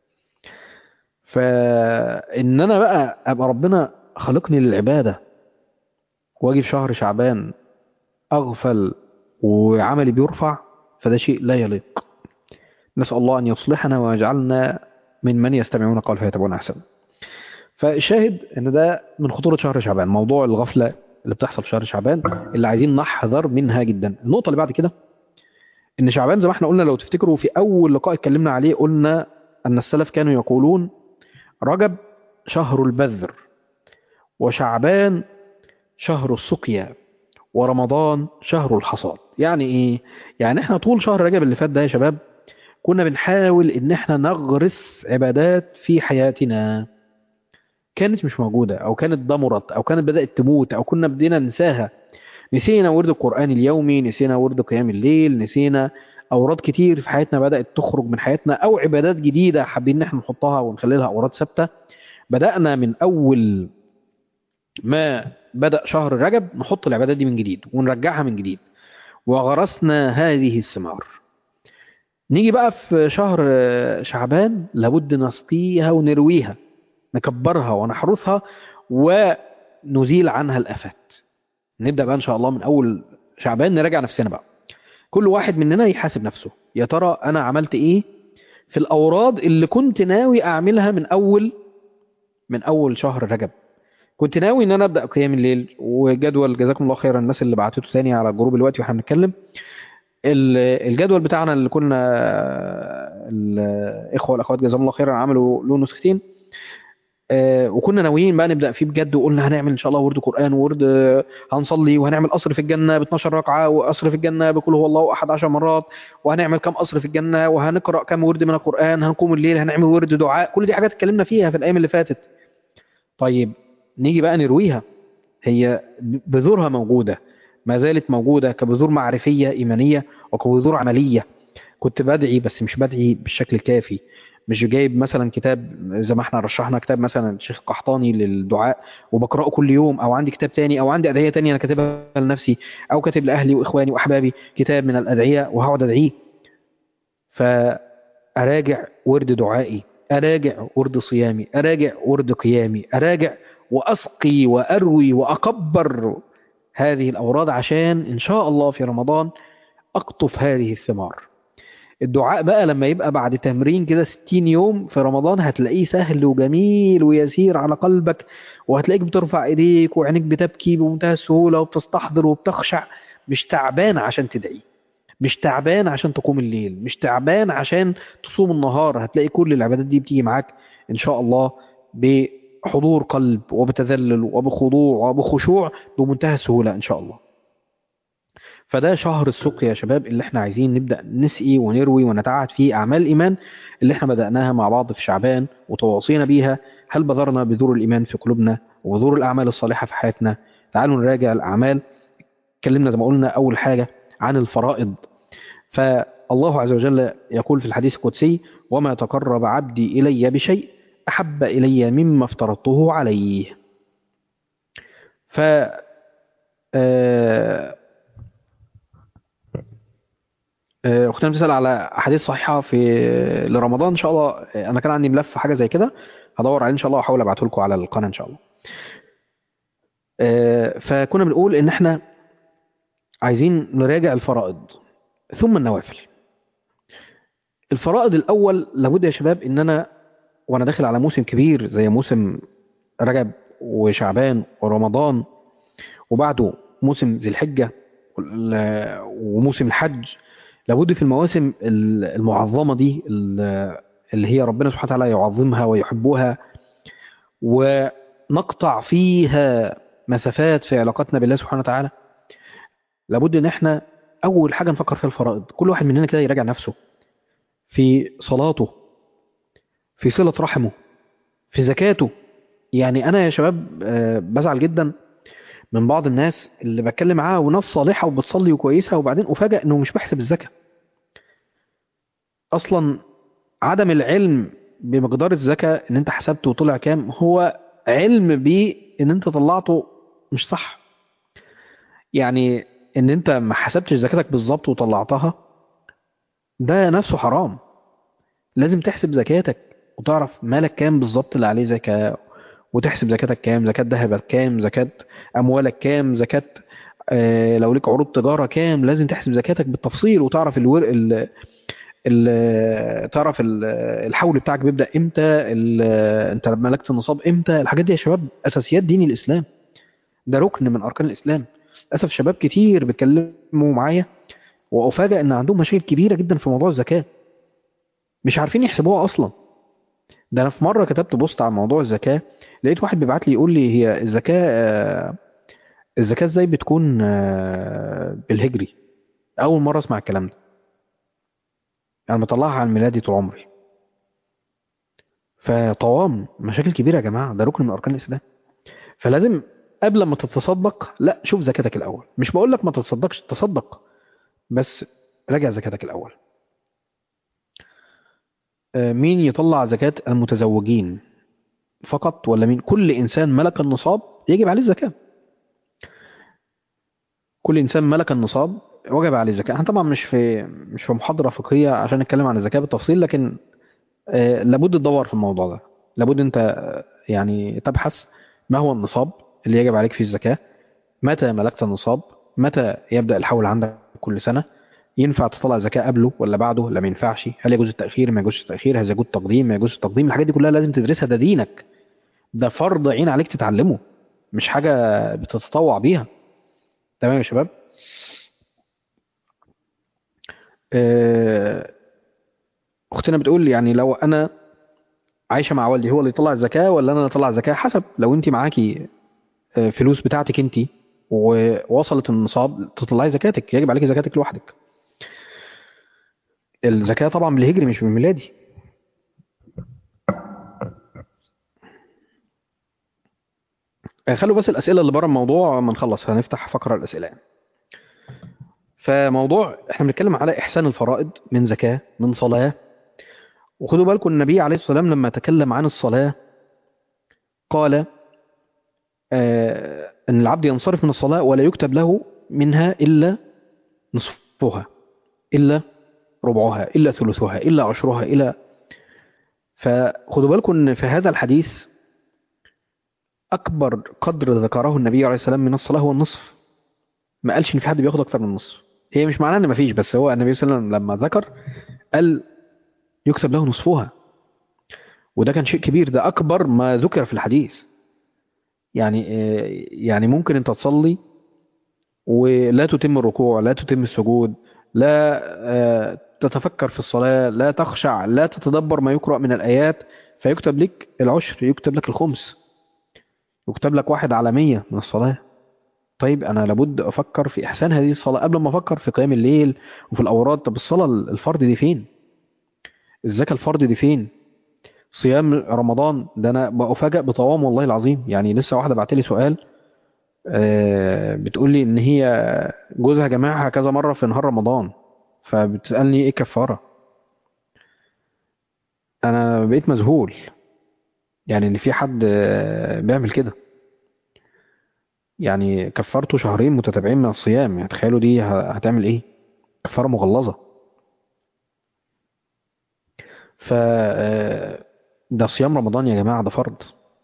A: فإن أنا بقى أبقى ربنا خلقني للعبادة واجي في شهر شعبان أغفل وعملي بيرفع فده شيء لا يليق نسأل الله أن يصلحنا ويجعلنا من من يستمعون قول فيتبعون أحسن فالشاهد ان ده من خطورة شهر شعبان موضوع الغفلة اللي بتحصل في شهر شعبان اللي عايزين نحذر منها جدا النقطة اللي بعد كده ان شعبان زي ما احنا قلنا لو تفتكروا في اول لقاء اتكلمنا عليه قلنا ان السلف كانوا يقولون رجب شهر البذر وشعبان شهر السقيا ورمضان شهر الحصاد يعني ايه يعني احنا طول شهر رجب اللي فات ده يا شباب كنا بنحاول ان احنا نغرس عبادات في حياتنا كانت مش موجودة او كانت ضمرت او كانت بدأت تموت او كنا بدينا ننساها نسينا ورد القرآن اليومي نسينا ورد قيام الليل نسينا أوراد كتير في حياتنا بدأت تخرج من حياتنا أو عبادات جديدة حابين إن احنا نحطها ونخلي لها أوراد ثابتة بدأنا من أول ما بدأ شهر رجب نحط العبادات دي من جديد ونرجعها من جديد وغرسنا هذه الثمار نيجي بقى في شهر شعبان لابد نسقيها ونرويها نكبرها ونحرثها ونزيل عنها الآفات نبدأ بقى إن شاء الله من أول شعبان نراجع نفسنا بقى كل واحد مننا يحاسب نفسه يا ترى أنا عملت إيه في الأوراد اللي كنت ناوي أعملها من أول من أول شهر رجب كنت ناوي ان انا ابدا قيام الليل وجدول جزاكم الله خيرا الناس اللي بعتته ثاني على الجروب دلوقتي واحنا بنتكلم الجدول بتاعنا اللي كنا الاخوه والاخوات جزاهم الله خيرا عملوا له نسختين وكنا ناويين بقى نبدا فيه بجد وقلنا هنعمل ان شاء الله ورد قران وورد هنصلي وهنعمل قصر في الجنه ب 12 ركعه وقصر في الجنه بكل هو الله احد 10 مرات وهنعمل كام قصر في الجنه وهنقرا كام ورد من القران هنقوم الليل هنعمل ورد دعاء كل دي حاجات اتكلمنا فيها في الايام اللي فاتت طيب نيجي بقى نرويها هي بذورها موجودة ما زالت موجودة كبذور معرفية إيمانية وكبذور عملية كنت بدعي بس مش بدعي بالشكل الكافي مش جايب مثلا كتاب زي ما احنا رشحنا كتاب مثلا الشيخ القحطاني للدعاء وبقرأه كل يوم او عندي كتاب تاني او عندي أدعية تانية انا كاتبها لنفسي او كاتب لأهلي واخواني واحبابي كتاب من الأدعية وهقعد ادعيه فأراجع ورد دعائي أراجع ورد صيامي أراجع ورد قيامي أراجع وأسقي وأروي وأكبر هذه الأوراد عشان إن شاء الله في رمضان أقطف هذه الثمار الدعاء بقى لما يبقى بعد تمرين كده 60 يوم في رمضان هتلاقيه سهل وجميل ويسير على قلبك وهتلاقيك بترفع ايديك وعينيك بتبكي بمنتهى السهولة وبتستحضر وبتخشع مش تعبان عشان تدعي مش تعبان عشان تقوم الليل مش تعبان عشان تصوم النهار هتلاقي كل العبادات دي بتيجي معاك إن شاء الله بحضور قلب وبتذلل وبخضوع وبخشوع بمنتهى السهولة إن شاء الله فده شهر السقيا يا شباب اللي احنا عايزين نبدأ نسقي ونروي ونتعهد فيه أعمال الإيمان اللي احنا بدأناها مع بعض في شعبان وتواصينا بيها هل بذرنا بذور الإيمان في قلوبنا وبذور الأعمال الصالحة في حياتنا تعالوا نراجع الأعمال اتكلمنا زي ما قلنا أول حاجة عن الفرائض فالله عز وجل يقول في الحديث القدسي وما تقرب عبدي إلي بشيء أحب إلي مما افترضته عليه ف اختنا بتسال على احاديث صحيحه في لرمضان ان شاء الله انا كان عندي ملف حاجه زي كده هدور عليه ان شاء الله واحاول ابعته لكم على القناه ان شاء الله فكنا بنقول ان احنا عايزين نراجع الفرائض ثم النوافل الفرائض الاول لابد يا شباب ان انا وانا داخل على موسم كبير زي موسم رجب وشعبان ورمضان وبعده موسم ذي الحجه وموسم الحج لابد في المواسم المعظمه دي اللي هي ربنا سبحانه وتعالى يعظمها ويحبها ونقطع فيها مسافات في علاقتنا بالله سبحانه وتعالى لابد ان احنا اول حاجه نفكر فيها الفرائض كل واحد مننا كده يراجع نفسه في صلاته في صله رحمه في زكاته يعني انا يا شباب بزعل جدا من بعض الناس اللي بتكلم معاها وناس صالحه وبتصلي وكويسه وبعدين افاجئ انه مش بحسب الزكاه اصلا عدم العلم بمقدار الزكاة ان انت حسبته وطلع كام هو علم بان انت طلعته مش صح يعني ان انت ما حسبتش زكاتك بالظبط وطلعتها ده نفسه حرام لازم تحسب زكاتك وتعرف مالك كام بالظبط اللي عليه زكاة وتحسب زكاتك كام زكاة ذهبك كام زكاة أموالك كام زكاة آه، لو ليك عروض تجارة كام لازم تحسب زكاتك بالتفصيل وتعرف الورق ال ال تعرف ال- الحول بتاعك بيبدأ امتى ال- انت ملكت النصاب امتى الحاجات دي يا شباب اساسيات دين الاسلام ده ركن من اركان الاسلام للاسف شباب كتير بيتكلموا معايا وافاجئ ان عندهم مشاكل كبيره جدا في موضوع الزكاه مش عارفين يحسبوها اصلا ده انا في مره كتبت بوست عن موضوع الزكاه لقيت واحد بيبعت لي يقول لي هي الزكاه آه، الزكاه ازاي بتكون آه، بالهجري اول مره اسمع الكلام ده انا بطلعها عن ميلادي طول عمري فطوام مشاكل كبيره يا جماعه ده ركن من اركان الاسلام فلازم قبل ما تتصدق لا شوف زكاتك الاول مش بقول لك ما تتصدقش تصدق بس راجع زكاتك الاول آه، مين يطلع زكاة المتزوجين فقط ولا مين كل انسان ملك النصاب يجب عليه الزكاة كل انسان ملك النصاب وجب عليه الزكاة احنا طبعا مش في مش في محاضرة فقهية عشان نتكلم عن الزكاة بالتفصيل لكن آه، لابد تدور في الموضوع ده لابد انت آه، يعني تبحث ما هو النصاب اللي يجب عليك فيه الزكاة متى ملكت النصاب متى يبدأ الحول عندك كل سنة ينفع تطلع زكاة قبله ولا بعده لا ما ينفعش هل يجوز التأخير ما يجوزش التأخير هل يجوز التقديم ما يجوز التقديم الحاجات دي كلها لازم تدرسها ده دينك ده فرض عين عليك تتعلمه مش حاجة بتتطوع بيها تمام يا شباب آه، اختنا بتقول يعني لو انا عايشه مع والدي هو اللي يطلع الزكاه ولا انا اللي اطلع الزكاه حسب لو انت معاكي آه، فلوس بتاعتك انت ووصلت النصاب تطلعي زكاتك يجب عليك زكاتك لوحدك الزكاه طبعا بالهجري مش بالميلادي آه، خلوا بس الاسئله اللي بره الموضوع ما نخلص هنفتح فقره الاسئله يعني. فموضوع احنا بنتكلم على احسان الفرائض من زكاه من صلاه وخدوا بالكم النبي عليه الصلاه والسلام لما تكلم عن الصلاه قال آه، ان العبد ينصرف من الصلاه ولا يكتب له منها الا نصفها الا ربعها الا ثلثها الا عشرها الا فخدوا بالكم ان في هذا الحديث اكبر قدر ذكره النبي عليه السلام من الصلاه هو النصف ما قالش ان في حد بياخد اكتر من النصف هي مش معناها ان ما فيش بس هو النبي صلى الله عليه وسلم لما ذكر قال يكتب له نصفها وده كان شيء كبير ده اكبر ما ذكر في الحديث يعني آه، يعني ممكن انت تصلي ولا تتم الركوع لا تتم السجود لا آه، تتفكر في الصلاة لا تخشع لا تتدبر ما يقرأ من الآيات فيكتب لك العشر يكتب لك الخمس يكتب لك واحد على مية من الصلاة طيب أنا لابد أفكر في إحسان هذه الصلاة قبل ما أفكر في قيام الليل وفي الأوراد طب الصلاة الفرض دي فين الزكاة الفرض دي فين صيام رمضان ده أنا بأفاجأ بطوام والله العظيم يعني لسه واحدة بعتلي سؤال آه، بتقول لي ان هي جوزها جمعها كذا مره في نهار رمضان فبتسالني ايه كفاره انا بقيت مذهول يعني ان في حد آه، بيعمل كده يعني كفارته شهرين متتابعين من الصيام يعني تخيلوا دي ه- هتعمل ايه كفاره مغلظه ف آه، ده صيام رمضان يا جماعه ده فرض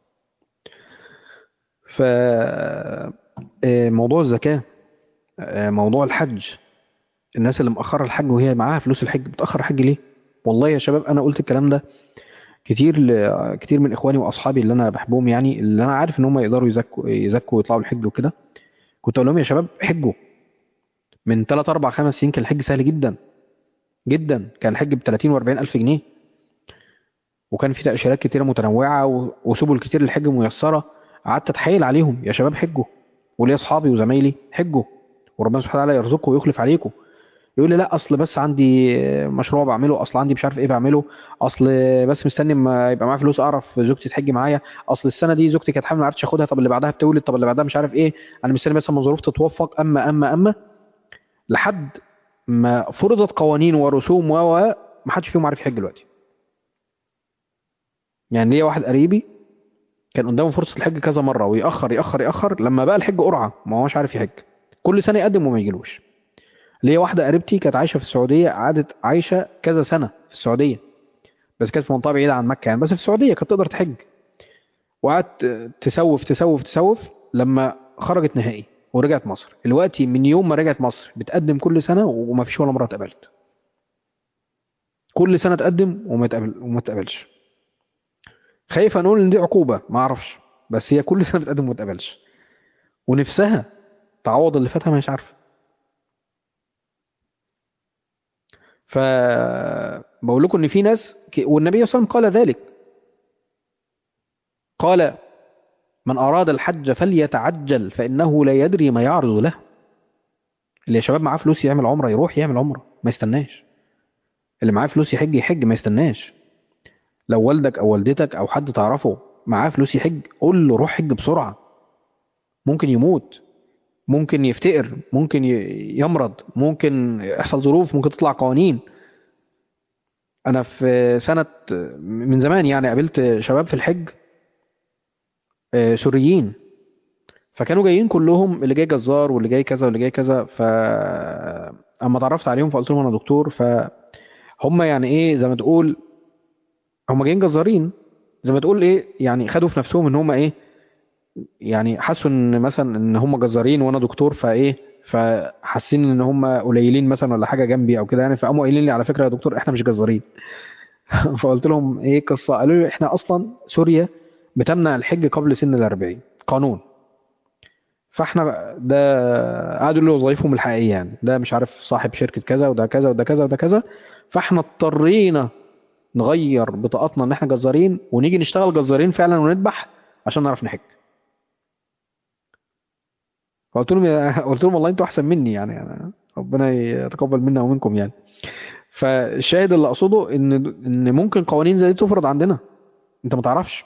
A: ف آه، موضوع الزكاه آه، موضوع الحج الناس اللي مأخرة الحج وهي معاها فلوس الحج بتأخر الحج ليه؟ والله يا شباب أنا قلت الكلام ده كتير ل... كتير من إخواني وأصحابي اللي أنا بحبهم يعني اللي أنا عارف إن هم يقدروا يزكوا يزكوا ويطلعوا الحج وكده كنت أقول لهم يا شباب حجوا من 3 4 5 سنين كان الحج سهل جدا جدا كان الحج ب 30 و 40 ألف جنيه وكان في تأشيرات كتيرة متنوعة و... وسبل كتير للحج ميسرة قعدت أتحايل عليهم يا شباب حجوا وليا أصحابي وزمايلي حجوا وربنا سبحانه وتعالى يرزقكم ويخلف عليكم يقول لي لا اصل بس عندي مشروع بعمله اصل عندي مش عارف ايه بعمله اصل بس مستني ما يبقى معايا فلوس اعرف زوجتي تحج معايا اصل السنه دي زوجتي كانت حامل ما عرفتش اخدها طب اللي بعدها بتولد طب اللي بعدها مش عارف ايه انا مستني بس اما الظروف تتوفق اما اما اما لحد ما فرضت قوانين ورسوم و و ما حدش فيهم عارف يحج دلوقتي يعني ليا واحد قريبي كان قدامه فرصة الحج كذا مرة ويأخر يأخر يأخر لما بقى الحج قرعة ما هوش عارف يحج كل سنة يقدم وما يجيلوش ليا واحدة قريبتي كانت عايشة في السعودية قعدت عايشة كذا سنة في السعودية بس كانت في منطقة بعيدة عن مكة يعني بس في السعودية كانت تقدر تحج وقعدت تسوف تسوف تسوف لما خرجت نهائي ورجعت مصر دلوقتي من يوم ما رجعت مصر بتقدم كل سنة وما فيش ولا مرة اتقبلت كل سنة تقدم وما تقبل وما تقبلش خايف نقول ان دي عقوبة ما اعرفش بس هي كل سنة بتقدم وما تقبلش ونفسها تعوض اللي فاتها مش عارفة فبقول لكم ان في ناس والنبي صلى الله عليه وسلم قال ذلك قال من أراد الحج فليتعجل فإنه لا يدري ما يعرض له اللي يا شباب معاه فلوس يعمل عمرة يروح يعمل عمرة ما يستناش اللي معاه فلوس يحج يحج ما يستناش لو والدك أو والدتك أو حد تعرفه معاه فلوس يحج قول له روح حج بسرعة ممكن يموت ممكن يفتقر ممكن يمرض ممكن يحصل ظروف ممكن تطلع قوانين أنا في سنة من زمان يعني قابلت شباب في الحج سوريين فكانوا جايين كلهم اللي جاي جزار واللي جاي كذا واللي جاي كذا ف اما اتعرفت عليهم فقلت لهم انا دكتور فهم يعني ايه زي ما تقول هم جايين جزارين زي ما تقول ايه يعني خدوا في نفسهم ان هم ايه يعني حسوا ان مثلا ان هم جزارين وانا دكتور فايه فحاسين ان هم قليلين مثلا ولا حاجه جنبي او كده يعني فقاموا قايلين لي على فكره يا دكتور احنا مش جزارين فقلت لهم ايه قصه قالوا لي احنا اصلا سوريا بتمنع الحج قبل سن الأربعين قانون فاحنا ده قعدوا له وظائفهم الحقيقيه يعني ده مش عارف صاحب شركه كذا وده كذا وده كذا وده كذا فاحنا اضطرينا نغير بطاقتنا ان احنا جزارين ونيجي نشتغل جزارين فعلا ونذبح عشان نعرف نحج فقلت لهم قلت لهم والله انتوا احسن مني يعني أنا ربنا يتقبل منا ومنكم يعني فالشاهد اللي اقصده ان ان ممكن قوانين زي دي تفرض عندنا انت ما تعرفش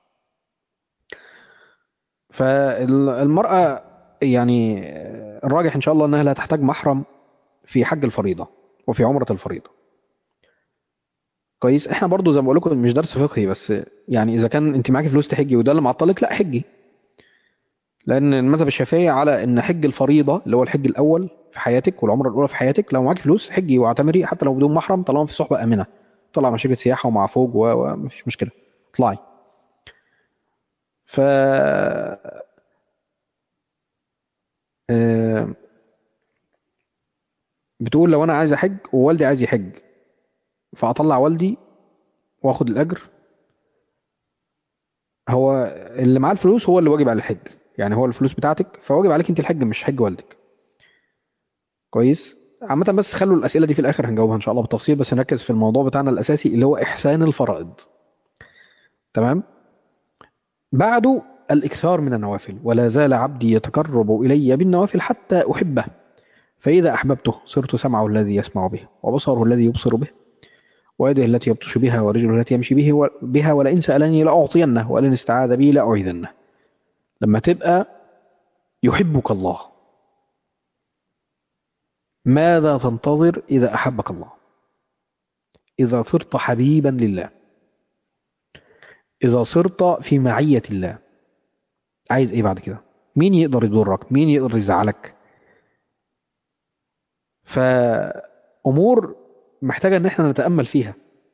A: فالمرأة يعني الراجح إن شاء الله أنها لا تحتاج محرم في حج الفريضة وفي عمرة الفريضة كويس احنا برضو زي ما بقول لكم مش درس فقهي بس يعني اذا كان انت معاكي فلوس تحجي وده اللي معطلك لا حجي لان المذهب الشافعي على ان حج الفريضه اللي هو الحج الاول في حياتك والعمره الاولى في حياتك لو معاكي فلوس حجي واعتمري حتى لو بدون محرم طالما في صحبه امنه طلع مع شركه سياحه ومع فوج ومفيش مشكله اطلعي ف بتقول لو انا عايز احج ووالدي عايز يحج فاطلع والدي واخد الاجر هو اللي معاه الفلوس هو اللي واجب على الحج يعني هو الفلوس بتاعتك فواجب عليك انت الحج مش حج والدك كويس عامة بس خلوا الأسئلة دي في الآخر هنجاوبها إن شاء الله بالتفصيل بس نركز في الموضوع بتاعنا الأساسي اللي هو إحسان الفرائض تمام بعده الإكثار من النوافل ولا زال عبدي يتقرب إلي بالنوافل حتى أحبه فإذا أحببته صرت سمعه الذي يسمع به وبصره الذي يبصر به ويده التي يبطش بها ورجله التي يمشي به بها ولئن سألني لأعطينه ولئن استعاذ بي لأعيذنه لما تبقى يحبك الله ماذا تنتظر إذا أحبك الله إذا صرت حبيبا لله إذا صرت في معية الله عايز إيه بعد كده مين يقدر يضرك مين يقدر يزعلك فأمور محتاجة ان احنا نتأمل فيها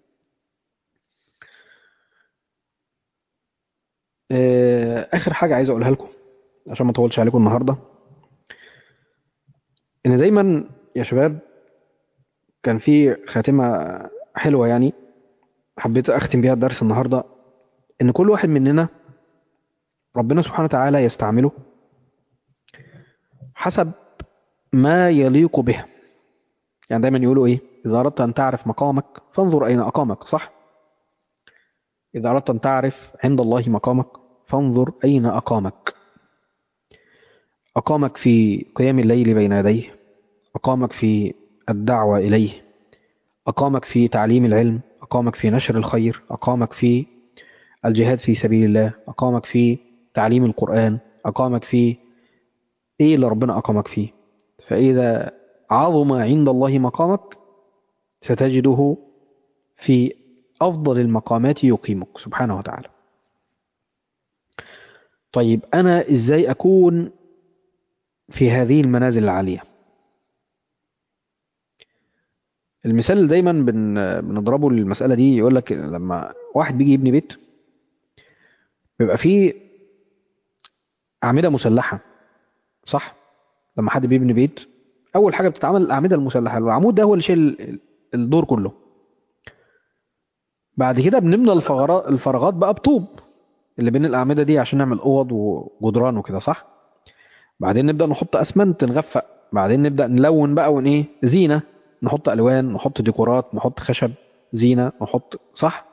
A: اخر حاجة عايز اقولها لكم عشان ما اطولش عليكم النهاردة ان دايما يا شباب كان في خاتمة حلوة يعني حبيت اختم بيها الدرس النهاردة ان كل واحد مننا ربنا سبحانه وتعالى يستعمله حسب ما يليق به يعني دايما يقولوا ايه إذا أردت أن تعرف مقامك فانظر أين أقامك صح؟ إذا أردت أن تعرف عند الله مقامك فانظر أين أقامك أقامك في قيام الليل بين يديه أقامك في الدعوة إليه أقامك في تعليم العلم أقامك في نشر الخير أقامك في الجهاد في سبيل الله أقامك في تعليم القرآن أقامك في إيه اللي ربنا أقامك فيه فإذا عظم عند الله مقامك ستجده في أفضل المقامات يقيمك سبحانه وتعالى طيب أنا إزاي أكون في هذه المنازل العالية المثال اللي دايما بن بنضربه للمسألة دي يقول لك لما واحد بيجي يبني بيت بيبقى فيه أعمدة مسلحة صح لما حد بيبني بيت أول حاجة بتتعمل الأعمدة المسلحة العمود ده هو اللي شايل الدور كله بعد كده بنملى الفراغات الفراغات بقى بطوب اللي بين الأعمدة دي عشان نعمل أوض وجدران وكده صح بعدين نبدأ نحط أسمنت نغفق بعدين نبدأ نلون بقى ون إيه زينة نحط ألوان نحط ديكورات نحط خشب زينة نحط صح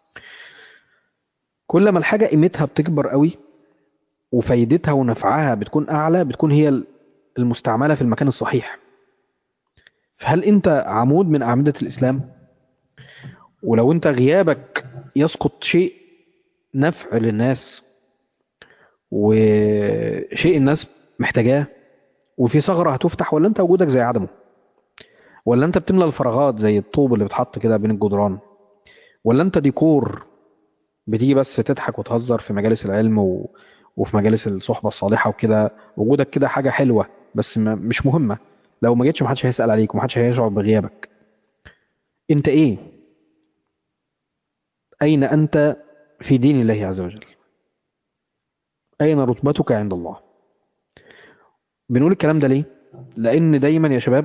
A: كل ما الحاجة قيمتها بتكبر قوي وفايدتها ونفعها بتكون أعلى بتكون هي المستعملة في المكان الصحيح فهل أنت عمود من أعمدة الإسلام ولو أنت غيابك يسقط شيء نفع للناس وشيء الناس محتاجاه وفي ثغرة هتفتح ولا أنت وجودك زي عدمه ولا أنت بتملى الفراغات زي الطوب اللي بتحط كده بين الجدران ولا أنت ديكور بتيجي بس تضحك وتهزر في مجالس العلم و... وفي مجالس الصحبة الصالحة وكده وجودك كده حاجة حلوة بس ما مش مهمة لو ما جيتش محدش هيسأل عليك ومحدش هيشعر بغيابك انت ايه اين انت في دين الله عز وجل اين رتبتك عند الله بنقول الكلام ده ليه لان دايما يا شباب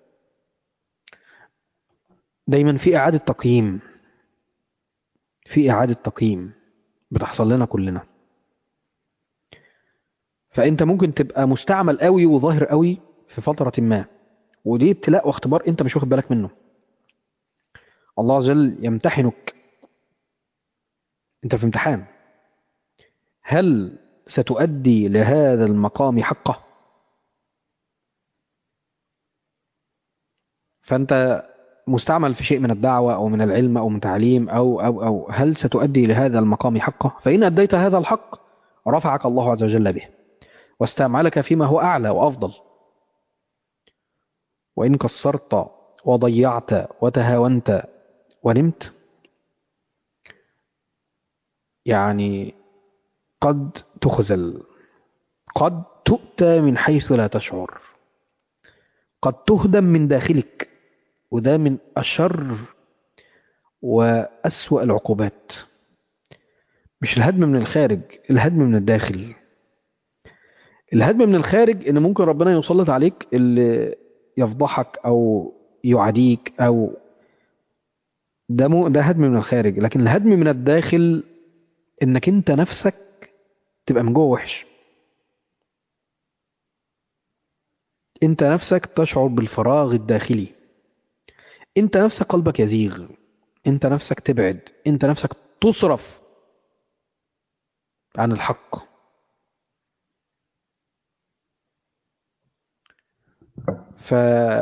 A: دايما في اعادة تقييم في اعادة تقييم بتحصل لنا كلنا فانت ممكن تبقى مستعمل قوي وظاهر قوي في فترة ما ودي ابتلاء واختبار انت مش واخد بالك منه الله عز وجل يمتحنك انت في امتحان هل ستؤدي لهذا المقام حقه فانت مستعمل في شيء من الدعوة او من العلم او من تعليم او او او هل ستؤدي لهذا المقام حقه فان اديت هذا الحق رفعك الله عز وجل به واستعملك فيما هو أعلى وأفضل وإن قصرت وضيعت وتهاونت ونمت يعني قد تخزل قد تؤتى من حيث لا تشعر قد تهدم من داخلك وده من أشر وأسوأ العقوبات مش الهدم من الخارج الهدم من الداخل الهدم من الخارج ان ممكن ربنا يسلط عليك اللي يفضحك او يعاديك او ده مو ده هدم من الخارج لكن الهدم من الداخل انك انت نفسك تبقى من جوه وحش انت نفسك تشعر بالفراغ الداخلي انت نفسك قلبك يزيغ انت نفسك تبعد انت نفسك تصرف عن الحق ف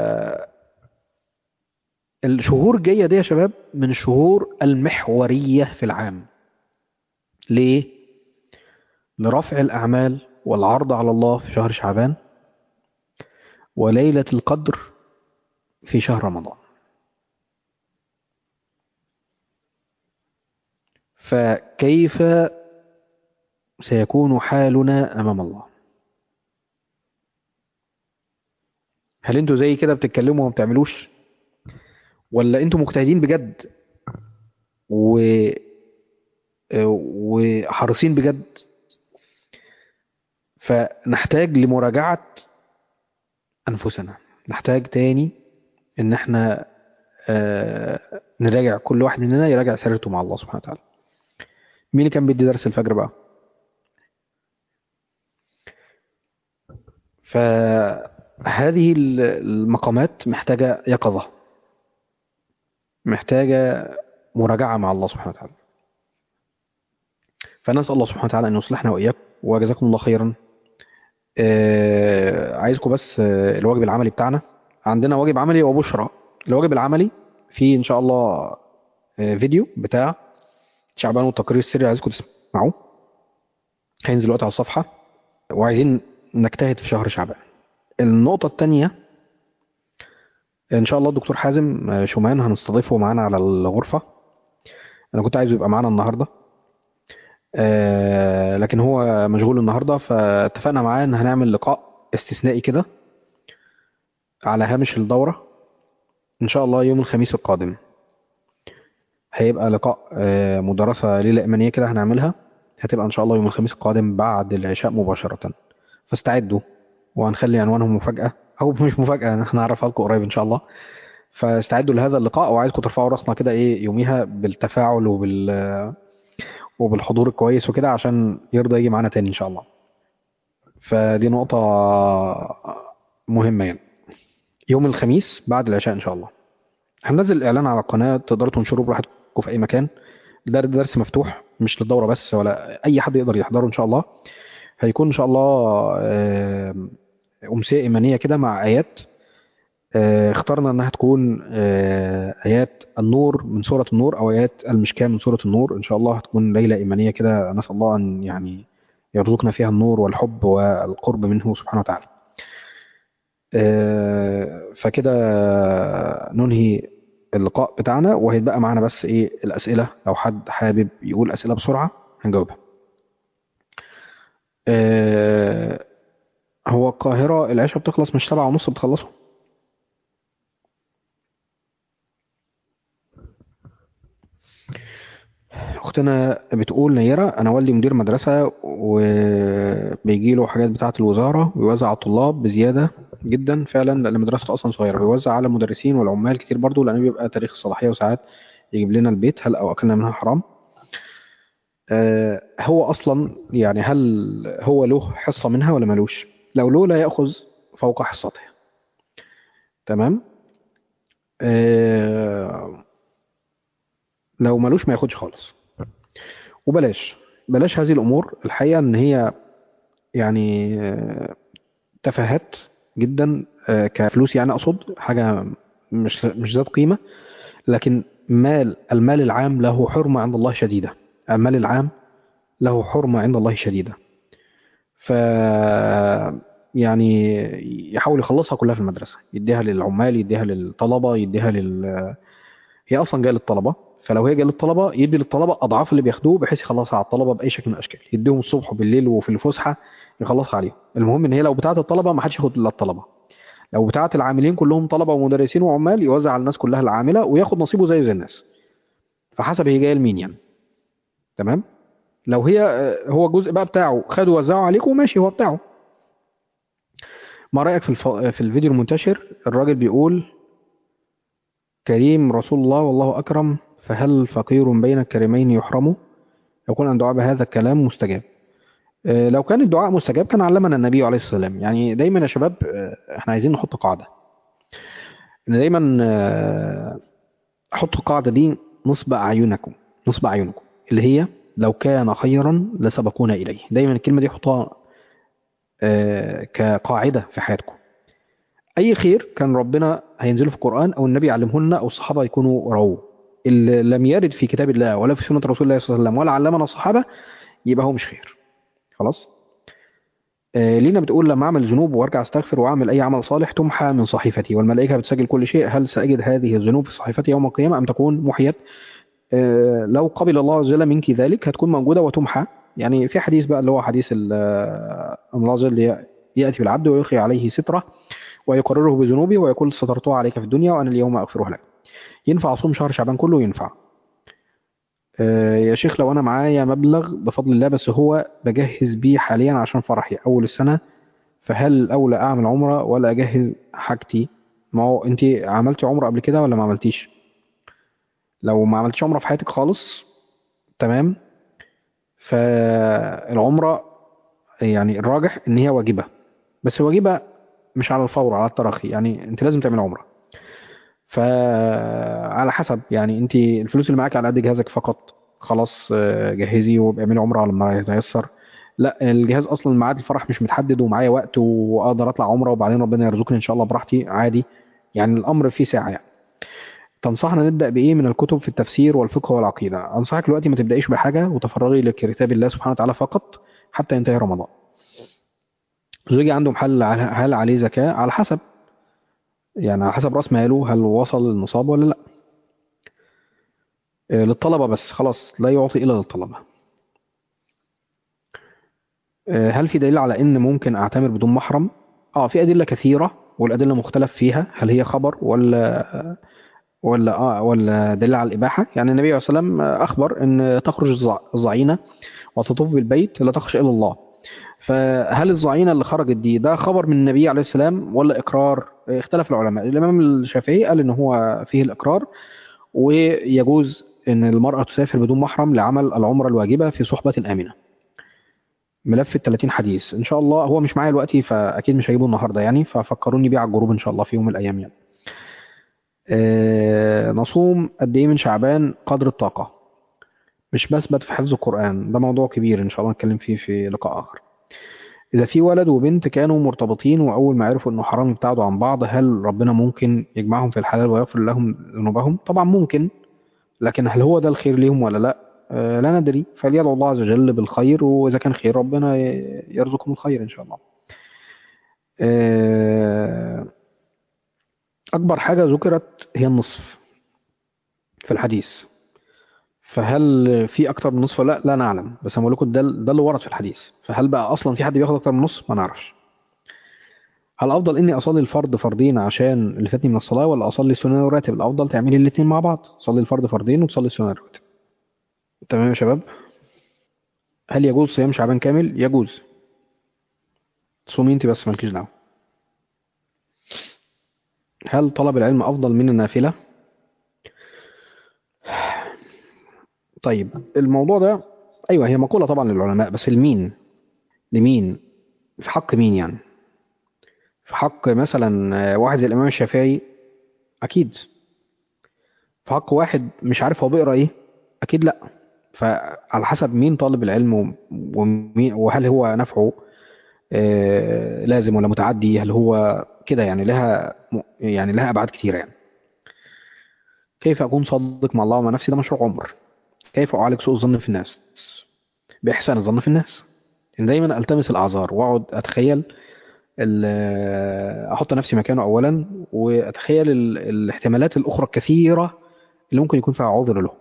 A: الشهور الجايه دي يا شباب من الشهور المحوريه في العام ليه لرفع الاعمال والعرض على الله في شهر شعبان وليله القدر في شهر رمضان فكيف سيكون حالنا امام الله هل انتوا زي كده بتتكلموا وما بتعملوش ولا انتوا مجتهدين بجد و وحريصين بجد فنحتاج لمراجعة أنفسنا نحتاج تاني إن احنا آه نراجع كل واحد مننا يراجع سيرته مع الله سبحانه وتعالى مين اللي كان بيدي درس الفجر بقى فهذه المقامات محتاجة يقظة محتاجة مراجعة مع الله سبحانه وتعالى فنسأل الله سبحانه وتعالى أن يصلحنا وإياكم وجزاكم الله خيرا آه عايزكم بس آه الواجب العملي بتاعنا عندنا واجب عملي وبشرى الواجب العملي في إن شاء الله آه فيديو بتاع شعبان والتقرير السري عايزكم تسمعوه هينزل دلوقتي على الصفحة وعايزين نجتهد في شهر شعبان النقطة الثانية إن شاء الله الدكتور حازم شومان هنستضيفه معانا على الغرفة انا كنت عايزه يبقى معانا النهارده آه، لكن هو مشغول النهارده فاتفقنا معاه ان هنعمل لقاء استثنائي كده على هامش الدورة ان شاء الله يوم الخميس القادم هيبقى لقاء آه، مدرسة ليلة إيمانية كده هنعملها هتبقى ان شاء الله يوم الخميس القادم بعد العشاء مباشرة فاستعدوا وهنخلي عنوانهم مفاجأة او مش مفاجأة احنا هنعرفها لكم قريب ان شاء الله فاستعدوا لهذا اللقاء وعايزكم ترفعوا راسنا كده ايه يوميها بالتفاعل وبال وبالحضور الكويس وكده عشان يرضى يجي معانا تاني ان شاء الله فدي نقطة مهمة يعني يوم الخميس بعد العشاء ان شاء الله هننزل الاعلان على القناة تقدروا تنشروه براحتكم في اي مكان ده درس مفتوح مش للدورة بس ولا اي حد يقدر يحضره ان شاء الله هيكون ان شاء الله آم، امسية ايمانية كده مع ايات آه، اخترنا انها تكون آه، ايات النور من سورة النور او ايات المشكاة من سورة النور ان شاء الله هتكون ليلة ايمانية كده نسأل الله ان يعني يرزقنا فيها النور والحب والقرب منه سبحانه وتعالى آه، فكده ننهي اللقاء بتاعنا وهيتبقى معانا بس ايه الاسئلة لو حد حابب يقول اسئلة بسرعة هنجاوبها آه، هو القاهرة العشاء بتخلص مش سبعة ونص بتخلصوا اختنا بتقول نيرة انا والدي مدير مدرسة وبيجي له حاجات بتاعة الوزارة ويوزع على الطلاب بزيادة جدا فعلا لان مدرسته اصلا صغيرة بيوزع على المدرسين والعمال كتير برضو لان بيبقى تاريخ الصلاحية وساعات يجيب لنا البيت هل او اكلنا منها حرام آه، هو اصلا يعني هل هو له حصة منها ولا ملوش لو له لا يأخذ فوق حصته تمام آه، لو ملوش ما ياخدش خالص وبلاش بلاش هذه الامور الحقيقه ان هي يعني آه، تفاهات جدا آه، كفلوس يعني اقصد حاجه مش مش ذات قيمه لكن مال المال العام له حرمه عند الله شديده المال العام له حرمه عند الله شديده ف يعني يحاول يخلصها كلها في المدرسه يديها للعمال يديها للطلبه يديها لل هي اصلا جايه للطلبه فلو هي جايه للطلبه يدي للطلبه اضعاف اللي بياخدوه بحيث يخلصها على الطلبه باي شكل من الاشكال يديهم الصبح وبالليل وفي الفسحه يخلصها عليهم المهم ان هي لو بتاعه الطلبه ما حدش ياخد الا الطلبه لو بتاعه العاملين كلهم طلبه ومدرسين وعمال يوزع على الناس كلها العامله وياخد نصيبه زي زي الناس فحسب هي جايه لمين يعني تمام لو هي آه، هو الجزء بقى بتاعه خده وزعه عليكم ماشي هو بتاعه ما رايك في الف... في الفيديو المنتشر الراجل بيقول كريم رسول الله والله أكرم فهل فقير بين الكريمين يحرم يقول أن دعاء بهذا الكلام مستجاب آه، لو كان الدعاء مستجاب كان علمنا النبي عليه الصلاة والسلام يعني دايما يا شباب آه، احنا عايزين نحط قاعدة ان دايما آه، حطوا القاعدة دي نصب أعينكم نصب أعينكم اللي هي لو كان خيرا لسبقونا إليه دايما الكلمة دي حطوها آه، كقاعدة في حياتكم أي خير كان ربنا هينزله في القرآن أو النبي يعلمه لنا أو الصحابة يكونوا رووه اللي لم يرد في كتاب الله ولا في سنة رسول الله صلى الله عليه وسلم ولا علمنا الصحابة يبقى هو مش خير خلاص آه، لينا بتقول لما أعمل ذنوب وأرجع أستغفر وأعمل أي عمل صالح تمحى من صحيفتي والملائكة بتسجل كل شيء هل سأجد هذه الذنوب في صحيفتي يوم القيامة أم تكون محيت آه، لو قبل الله عز وجل منك ذلك هتكون موجودة وتمحى يعني في حديث بقى اللي هو حديث ال- آه، أن الله عز وجل يأتي بالعبد ويلقي عليه سترة ويقرره بذنوبه ويقول سترتها عليك في الدنيا وأنا اليوم أغفرها لك ينفع أصوم شهر شعبان كله ينفع آه، يا شيخ لو أنا معايا مبلغ بفضل الله بس هو بجهز بيه حاليا عشان فرحي أول السنة فهل الأولى أعمل عمرة ولا أجهز حاجتي ما هو أنت عملتي عمرة قبل كده ولا ما عملتيش لو ما عملتيش عمرة في حياتك خالص تمام فالعمرة يعني الراجح ان هي واجبة بس واجبة مش على الفور على التراخي يعني انت لازم تعمل عمرة فعلى حسب يعني انت الفلوس اللي معاك على قد جهازك فقط خلاص آه، جهزي وابعملي عمرة لما يتيسر لا الجهاز اصلا ميعاد الفرح مش متحدد ومعايا وقت واقدر اطلع عمرة وبعدين ربنا يرزقني ان شاء الله براحتي عادي يعني الامر فيه ساعة يعني تنصحنا نبدأ بإيه من الكتب في التفسير والفقه والعقيدة أنصحك دلوقتي ما تبدأيش بحاجة وتفرغي لكتاب الله سبحانه وتعالى فقط حتى ينتهي رمضان زوجي عنده محل على- هل عليه زكاة على حسب يعني على حسب رأس ماله هل وصل للنصاب ولا لا آه، للطلبة بس خلاص لا يعطي إلا للطلبة آه، هل في دليل على إن ممكن أعتمر بدون محرم؟ آه في أدلة كثيرة والأدلة مختلف فيها هل هي خبر ولا ولا آه ولا دليل على الإباحة يعني النبي عليه الصلاة والسلام أخبر إن تخرج الزع- الظعينة وتطوف بالبيت لا تخشى إلا الله فهل الظعينة اللي خرجت دي ده خبر من النبي عليه السلام ولا إقرار اختلف العلماء الإمام الشافعي قال إن هو فيه الإقرار ويجوز إن المرأة تسافر بدون محرم لعمل العمرة الواجبة في صحبة آمنة ملف ال 30 حديث إن شاء الله هو مش معايا دلوقتي فأكيد مش هجيبه النهاردة يعني ففكروني بيه على الجروب إن شاء الله في يوم من الأيام يعني آه، نصوم قد إيه من شعبان قدر الطاقة مش بثبت في حفظ القرآن ده موضوع كبير إن شاء الله نتكلم فيه في لقاء آخر إذا في ولد وبنت كانوا مرتبطين وأول ما عرفوا إنه حرام يبتعدوا عن بعض هل ربنا ممكن يجمعهم في الحلال ويغفر لهم ذنوبهم؟ طبعا ممكن لكن هل هو ده الخير ليهم ولا لا؟ آه، لا ندري فليدعو الله عز وجل بالخير وإذا كان خير ربنا ي- يرزقهم الخير إن شاء الله. آه، أكبر حاجة ذكرت هي النصف في الحديث فهل في أكتر من نصف ولا لا؟ لا نعلم بس أنا بقول لكم ده ده اللي ورد في الحديث فهل بقى أصلا في حد بياخد أكتر من نص؟ ما نعرفش. هل افضل اني اصلي الفرض فردين عشان اللي فاتني من الصلاه ولا اصلي سنن وراتب الافضل تعملي الاثنين مع بعض تصلي الفرض فردين وتصلي السنن راتب تمام يا شباب هل يجوز صيام شعبان كامل يجوز صومي انت بس مالكيش دعوه هل طلب العلم افضل من النافله طيب الموضوع ده ايوه هي مقوله طبعا للعلماء بس لمين لمين في حق مين يعني في حق مثلا آه، واحد زي الامام الشافعي اكيد في حق واحد مش عارف هو بيقرا ايه اكيد لا فعلى حسب مين طالب العلم و- ومين وهل هو نفعه آه، لازم ولا متعدي هل هو كده يعني لها م- يعني لها ابعاد كتيره يعني كيف اكون صادق مع الله ومع نفسي ده مشروع عمر كيف اعالج سوء الظن في الناس باحسان الظن في الناس إن دايما التمس الاعذار واقعد اتخيل ال- احط نفسي مكانه اولا واتخيل ال- الاحتمالات الاخرى الكثيره اللي ممكن يكون فيها عذر له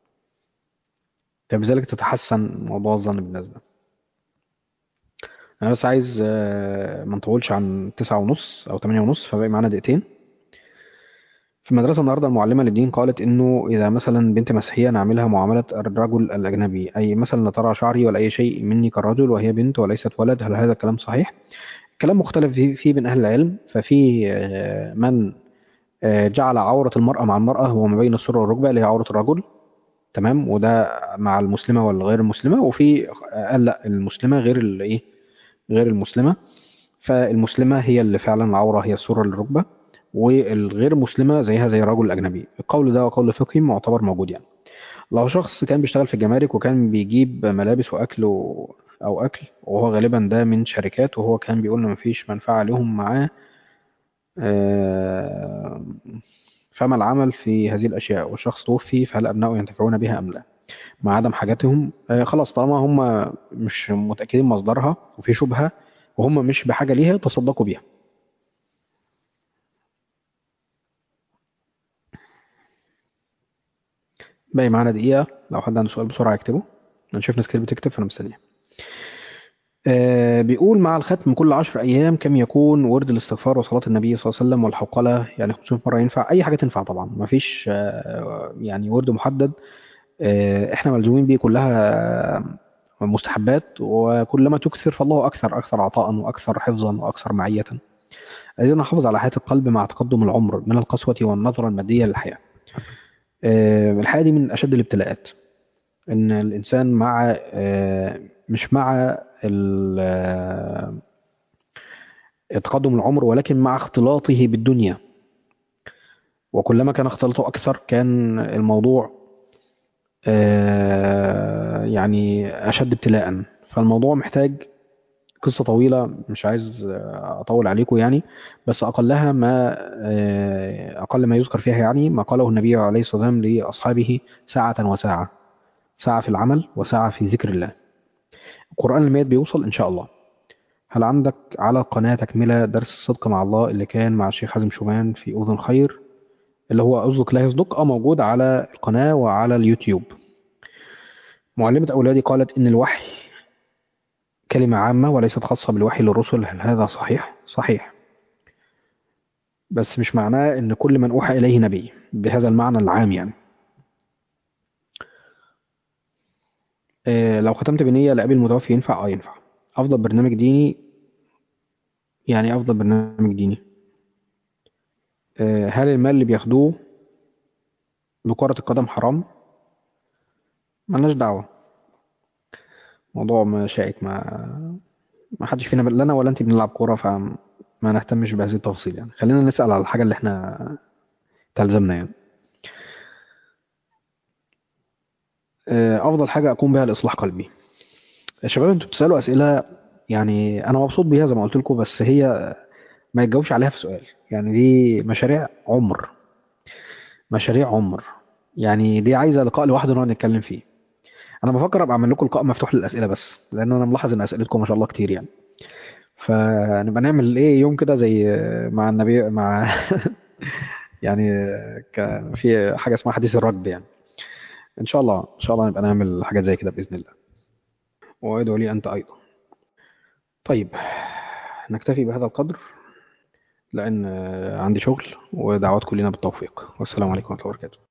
A: فبذلك تتحسن موضوع الظن بالناس ده انا بس عايز آه، ما نطولش عن تسعة ونص او تمانية ونص فباقي معانا دقيقتين في المدرسة النهاردة المعلمة للدين قالت إنه إذا مثلا بنت مسيحية نعملها معاملة الرجل الأجنبي أي مثلا لا ترى شعري ولا أي شيء مني كالرجل وهي بنت وليست ولد هل هذا الكلام صحيح؟ كلام مختلف فيه فيه بين أهل العلم ففي آه، من آه، جعل عورة المرأة مع المرأة هو ما بين السرة والركبة اللي هي عورة الرجل تمام وده مع المسلمة والغير المسلمة وفي آه، قال لا المسلمة غير الايه غير المسلمة فالمسلمة هي اللي فعلا العورة هي السرة للركبة والغير مسلمة زيها زي الرجل الأجنبي القول ده قول فقهي معتبر موجود يعني لو شخص كان بيشتغل في الجمارك وكان بيجيب ملابس وأكل و... أو أكل وهو غالبا ده من شركات وهو كان بيقول إن مفيش منفعة لهم معاه آه، فما العمل في هذه الأشياء والشخص توفي فهل أبنائه ينتفعون بها أم لا مع عدم حاجتهم آه، خلاص طالما هم مش متأكدين مصدرها وفي شبهة وهم مش بحاجة ليها تصدقوا بيها باقي معانا دقيقة لو حد عنده سؤال بسرعة يكتبه أنا شايف ناس كتير بتكتب فأنا مستنيه آه بيقول مع الختم كل عشر أيام كم يكون ورد الاستغفار وصلاة النبي صلى الله عليه وسلم والحوقلة يعني 500 مرة ينفع أي حاجة تنفع طبعا مفيش آه يعني ورد محدد آه إحنا ملزومين بيه كلها مستحبات وكلما تكثر فالله أكثر أكثر عطاء وأكثر حفظا وأكثر معية عايزين نحافظ على حياة القلب مع تقدم العمر من القسوة والنظرة المادية للحياة آه الحياة دي من أشد الابتلاءات ان الانسان مع آه، مش مع ال- آه، تقدم العمر ولكن مع اختلاطه بالدنيا وكلما كان اختلاطه اكثر كان الموضوع آه، يعني اشد ابتلاء فالموضوع محتاج قصة طويلة مش عايز آه، اطول عليكم يعني بس اقلها ما آه، اقل ما يذكر فيها يعني ما قاله النبي عليه الصلاة والسلام لاصحابه ساعة وساعة ساعة في العمل وساعة في ذكر الله القرآن الميت بيوصل إن شاء الله هل عندك على القناة تكملة درس الصدق مع الله اللي كان مع الشيخ حازم شومان في أذن خير اللي هو اصدق لا يصدق اه موجود على القناة وعلى اليوتيوب معلمة أولادي قالت إن الوحي كلمة عامة وليست خاصة بالوحي للرسل هل هذا صحيح؟ صحيح بس مش معناه إن كل من أوحى إليه نبي بهذا المعنى العام يعني آه، لو ختمت بنية لأبي المتوفي ينفع؟ اه ينفع أفضل برنامج ديني يعني أفضل برنامج ديني آه، هل المال اللي بياخدوه لكرة القدم حرام؟ ملناش دعوة موضوع مشائك ما ما حدش فينا لا أنا ولا أنت بنلعب كورة فما نهتمش بهذه التفاصيل يعني خلينا نسأل على الحاجة اللي احنا تلزمنا يعني آه، أفضل حاجة أقوم بها لإصلاح قلبي يا شباب انتوا بتسألوا أسئلة يعني أنا مبسوط بيها زي ما قلت لكم بس هي ما يتجاوبش عليها في سؤال يعني دي مشاريع عمر مشاريع عمر يعني دي عايزة لقاء لوحده نقعد نتكلم فيه أنا بفكر أبقى أعمل لكم لقاء مفتوح للأسئلة بس لأن أنا ملاحظ إن أسئلتكم ما شاء الله كتير يعني فنبقى نعمل إيه يوم كده زي مع النبي مع يعني ك- في حاجة اسمها حديث الركب يعني إن شاء الله إن شاء الله نبقى نعمل حاجات زي كده بإذن الله وأدعو لي أنت أيضا طيب نكتفي بهذا القدر لأن عندي شغل ودعواتكم لنا بالتوفيق والسلام عليكم ورحمة الله وبركاته